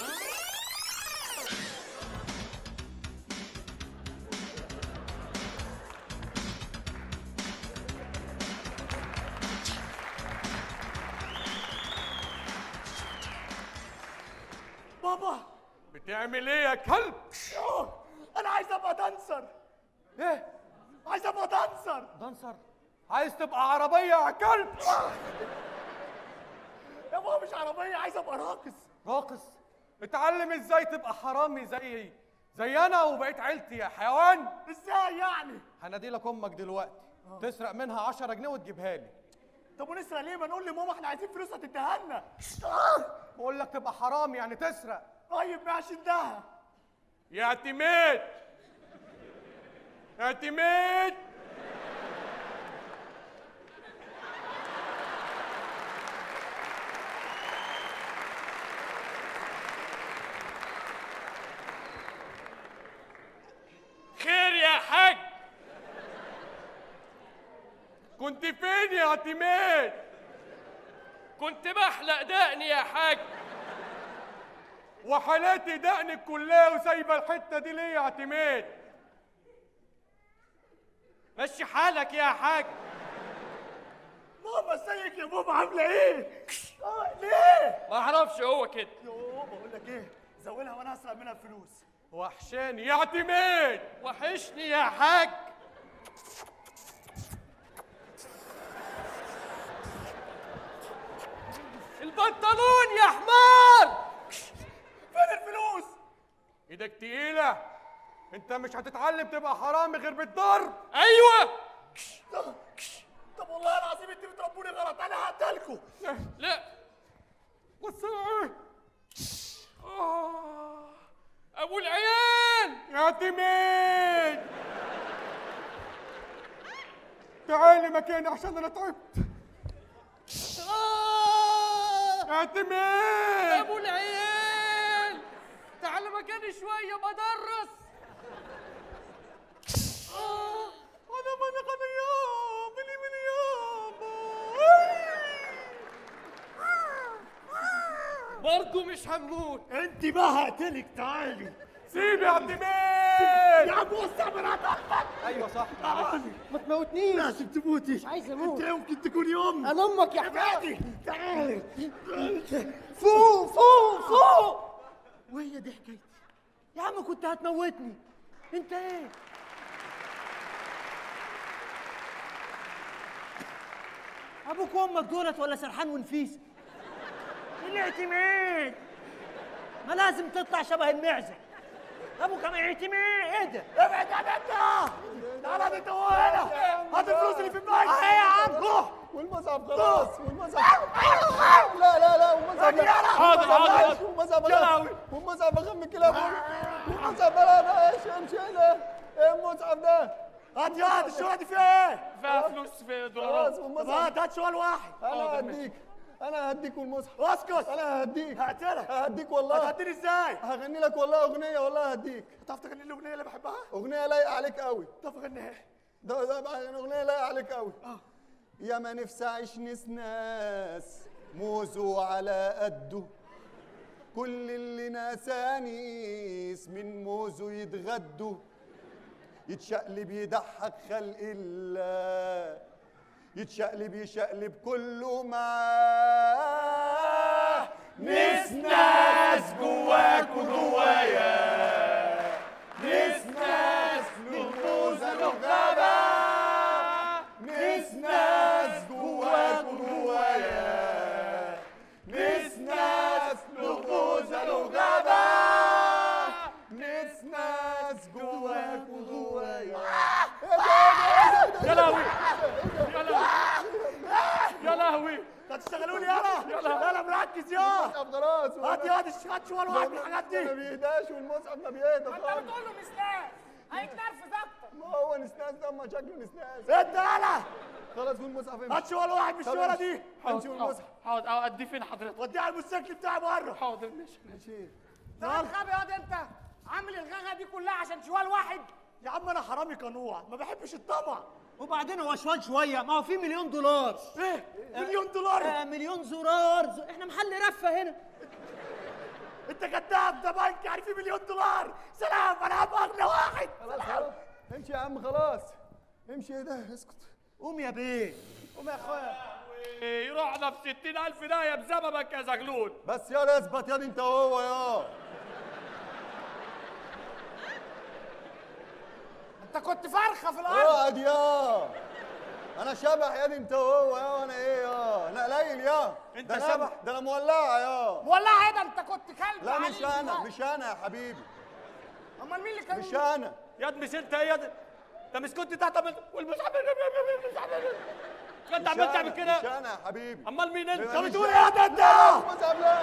بابا بتعمل ايه يا كلب يوه، انا عايز ابقى دانسر ايه عايز ابقى دانسر دانسر عايز تبقى عربيه يا كلب يا بابا مش عربيه عايز ابقى راقص راقص اتعلم ازاي تبقى حرامي زي زي انا وبقيت عيلتي يا حيوان ازاي يعني هنادي لك امك دلوقتي تسرق منها 10 جنيه وتجيبها لي طب ونسرق ليه ما نقول لماما احنا عايزين فلوس هتديها لنا بقول لك تبقى حرامي يعني تسرق طيب ماشي اداها يا اعتماد اعتماد كنت فين يا اعتماد كنت بحلق دقني يا حاج وحالاتي دقنك كلها وسايبه الحته دي ليه يا اعتماد مشي حالك يا حاج ماما ازيك يا بابا عامله ايه؟ اه ليه؟ ما اعرفش هو كده يوه بقول لك ايه زولها وانا هسرق منها الفلوس وحشاني يا اعتماد وحشني يا حاج البنطلون يا حمار فين الفلوس؟ ايدك تقيله انت مش هتتعلم تبقى حرامي غير بالضرب ايوه طب والله العظيم انتوا بتربوني غلط انا هقتلكوا لا بص ايه آه. ابو العيال يا اعتماد تعالي مكاني عشان انا تعبت يا اعتماد ابو العيال تعال مكاني شويه بدرس انا من غنيام بلي من برضه مش هموت انت بقى هقتلك تعالي سيب يا اعتماد يا عم وسع مراتك ايوه صح تعالي ما تموتنيش لازم تموتي مش عايز اموت انت يمكن تكوني ام انا امك يا تعالي تعالي فوق فوق فوق وهي دي حكايتي يا عم كنت هتموتني انت ايه ابوك وامك دولت ولا سرحان ونفيس الاعتماد ما لازم تطلع شبه المعزه ابوك ما يعتمد ايه ده ابعد يا بنت تعالى انت هو هنا هات الفلوس اللي في البنك اه يا عم روح والمصعب خلاص والمصعب لا لا لا والمصعب لا حاضر، حاضر، حاضر. والمصعب يا لهوي. والمصعب اخم كلاب والمصعب لا لا ايش امشي له ايه المصعب ده هات يا هات الشغله دي فيها ايه؟ فيها فلوس في خلاص دولارات طب والمصعب هات هات سؤال واحد انا هديك انا هديك والمصحف اسكت انا هديك هقتلك هديك والله هتهديني ازاي؟ هغني لك والله اغنيه والله هديك تعرف تغني لي الاغنيه اللي بحبها؟ اغنيه لايقه عليك قوي طب غنيها ده ده بقى اغنيه لايقه عليك قوي يا ما نفسي اعيش نسناس موزه على قده كل اللي ناسانيس من موزه يتغدوا يتشقلب يضحك خلق الله يتشقلب يشقلب كله معاه نسناس جواك وجوايا نسناس له موزة له غابة نسناس جواك وجوايا نسناس له موزة له غابة نسناس جواك وجوايا يا لهوي يا لهوي يا لهوي هتشتغلوني انا يلا. لا لا مركز يا المصحف خلاص هات يا هات هات شوال واحد من الحاجات دي ما بيهداش والمصحف ما بيهدى انت بتقول له نسناس هيتنرفز اكتر ما هو نسناس ده ما شكله نسناس انت انا خلاص والمصحف امشي هات شوال واحد من الشواله دي همشي والمصحف حاضر اه ادي فين حضرتك وديه على الموتوسيكل بتاعي بره حاضر ماشي ماشي تعال غبي ياض انت عامل الغغه دي كلها عشان شوال واحد يا عم انا حرامي قنوع ما بحبش الطمع وبعدين هو شوال شويه ما هو في مليون دولار ايه مليون دولار آه مليون زرار ز... احنا محل رفه هنا انت كذاب ده بنك يعني في مليون دولار سلام انا هبقى اغنى واحد خلاص خلاص امشي يا عم خلاص امشي ايه ده اسكت قوم يا بيه قوم يا اخويا يروحنا في 60000 داهيه بسببك يا زغلول بس يا اثبت يا دي انت وهو يا انت كنت فرخه في الارض اقعد يا انا شبح يا دي انت وهو يا وانا ايه يا انا قليل يا انت ده أنا- شبح؟ ده انا مولعه يا مولع ايه ده انت كنت كلب لا عليك مش انا دلوقتي. مش انا يا حبيبي امال مين اللي كان مش انا ياد مش انت يا ياد انت مش كنت تحت والمصحف انت مش عمال أنا، تعمل كده مش انا يا حبيبي امال مين انت مش طب بتقول أنا. ايه يا انت لا، المصحف لا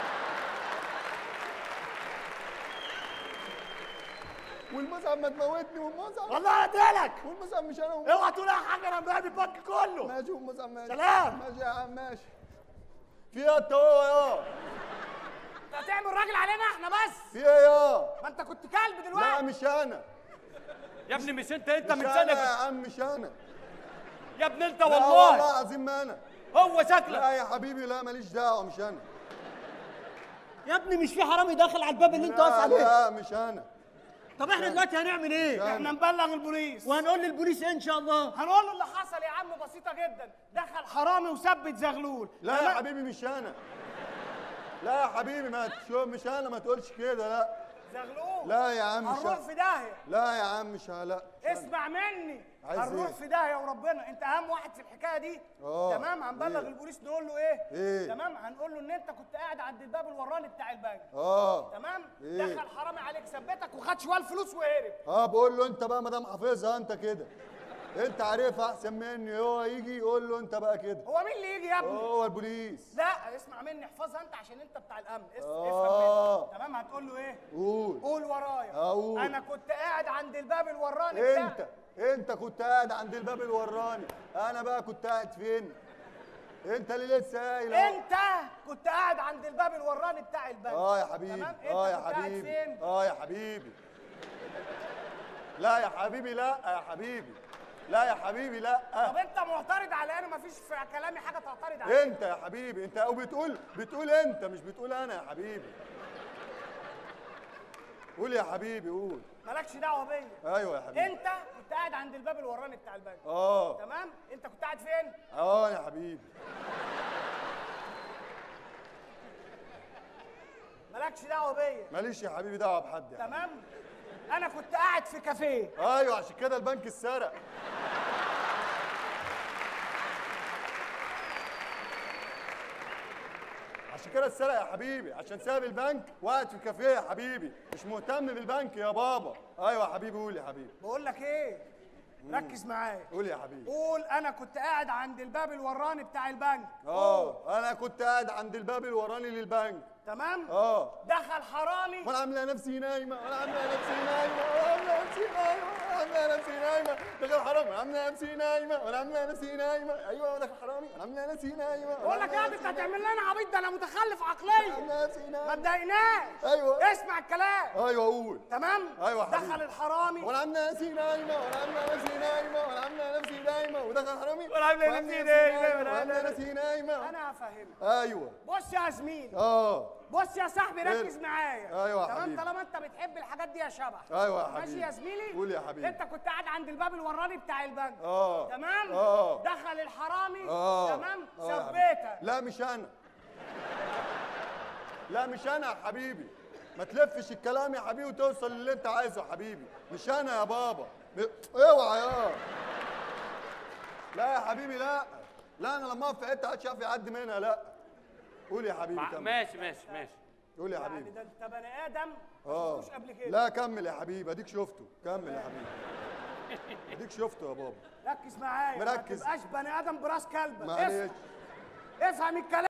والمصعب ما تموتني والمصعب والله هقتلك والمصعب مش انا والمصعب. اوعى تقول اي حاجه انا مراقب البنك كله ماشي والمصعب ماشي سلام. ماشي يا عم ماشي في ايه انت هو يا انت هتعمل راجل علينا احنا بس في ايه يا ما انت كنت كلب لا دلوقتي مش انا يا ابني مش انت انت مش من انا سنه يا عم مش انا يا ابن انت لا والله والله العظيم ما انا هو شكلك لا يا حبيبي لا ماليش دعوه مش انا يا ابني مش في حرامي داخل على الباب اللي انت واقف لا عليه لا مش انا طب احنا دلوقتي هنعمل ايه احنا نبلغ البوليس وهنقول للبوليس ايه ان شاء الله هنقول له اللي حصل يا عم بسيطه جدا دخل حرامي وثبت زغلول لا يا تمام؟ حبيبي مش انا لا يا حبيبي ما تشو مش انا ما تقولش كده لا زغلول لا يا عم مش هنروح أنا. في داهيه لا يا عم مش ه- لا اسمع مني عايز هنروح إيه؟ في داهيه وربنا انت اهم واحد في الحكايه دي آه. تمام هنبلغ إيه؟ البوليس نقول له ايه إيه؟ تمام هنقول له ان انت كنت قاعد عند الباب الوراني بتاع البنك اه تمام إيه؟ دخل حرامي عليك ثبتك وخد شويه الفلوس وهرب اه بقول له انت بقى ما دام حافظها انت كده انت عارفها احسن مني هو يجي يقول له انت بقى كده هو مين اللي يجي يا ابني هو البوليس لا اسمع مني احفظها انت عشان انت بتاع الامن اس- آه. افهم مني تمام هتقول له ايه قول قول ورايا أقول. انا كنت قاعد عند الباب الوراني بتاع انت انت كنت قاعد عند الباب الوراني انا بقى كنت قاعد فين انت اللي لسه قايل أهو. انت كنت قاعد عند الباب الوراني بتاع البنك اه يا حبيبي تمام انت اه يا كنت قاعد حبيبي فين اه يا حبيبي لا يا حبيبي لا يا حبيبي لا يا حبيبي لا طب انت معترض على انا مفيش في كلامي حاجه تعترض عليها انت يا حبيبي انت او بتقول بتقول انت مش بتقول انا يا حبيبي قول يا حبيبي قول مالكش دعوه بيا ايوه يا حبيبي انت كنت قاعد عند الباب الوراني بتاع البنك اه تمام انت كنت قاعد فين اه يا حبيبي مالكش دعوه بيا ماليش يا حبيبي دعوه بحد يعني. تمام انا كنت قاعد في كافيه ايوه عشان كده البنك اتسرق عشان كده اتسرق يا حبيبي عشان ساب البنك وقعد في كافيه يا حبيبي مش مهتم بالبنك يا بابا ايوه يا حبيبي قول يا حبيبي بقول لك ايه ركز معايا قول يا حبيبي قول انا كنت قاعد عند الباب الوراني بتاع البنك اه انا كنت قاعد عند الباب الوراني للبنك تمام اه دخل حرامي وانا عامله نفسي نايمه وانا عامله نفسي نايمه وانا عامله نفسي نايمه وانا عامله نفسي نايمه دخل حرامي وانا عامله نفسي نايمه وانا عامله نفسي نايمه ايوه دخل حرامي وانا عامله نفسي نايمه وأنا بقول لك يا عاملة ابني انت نفسي هتعمل لنا عبيط ده انا متخلف عقليا ما تضايقناش ايوه اسمع الكلام ايوه قول تمام ايوه يا حبيبي دخل الحرامي وانا عامله نفسي نايمه وانا عامله نفسي نايمه وانا عامله نفسي نايمه ودخل حرامي وأنا عاملة نفسي نايمة، وأنا وانا عاملة عامله نفسي نايمه انا هفهمك ايوه بص يا زميلي اه بص يا صاحبي إيه؟ ركز معايا أيوة يا تمام حبيبي. طالما انت بتحب الحاجات دي يا شبح أيوة يا ماشي حبيبي. يا زميلي قول يا حبيبي. انت كنت قاعد عند الباب الوراني بتاع البنك اه تمام اه دخل الحرامي اه تمام آه يا حبيبي. ثبتك لا مش انا لا مش انا يا حبيبي ما تلفش الكلام يا حبيبي وتوصل للي انت عايزه يا حبيبي مش انا يا بابا م- اوعى يا لا يا حبيبي لا لا انا لما اقف في حته محدش يعرف يعدي منها لا قول يا حبيبي كمل ماشي ماشي ماشي قول يا يعني حبيبي ده انت بني ادم اه شفتوش قبل كده لا كمل يا حبيبي اديك شفته كمل يا حبيبي اديك شفته يا بابا ركز معايا مركز. ما تبقاش بني ادم براس كلبه معلش افهم الكلام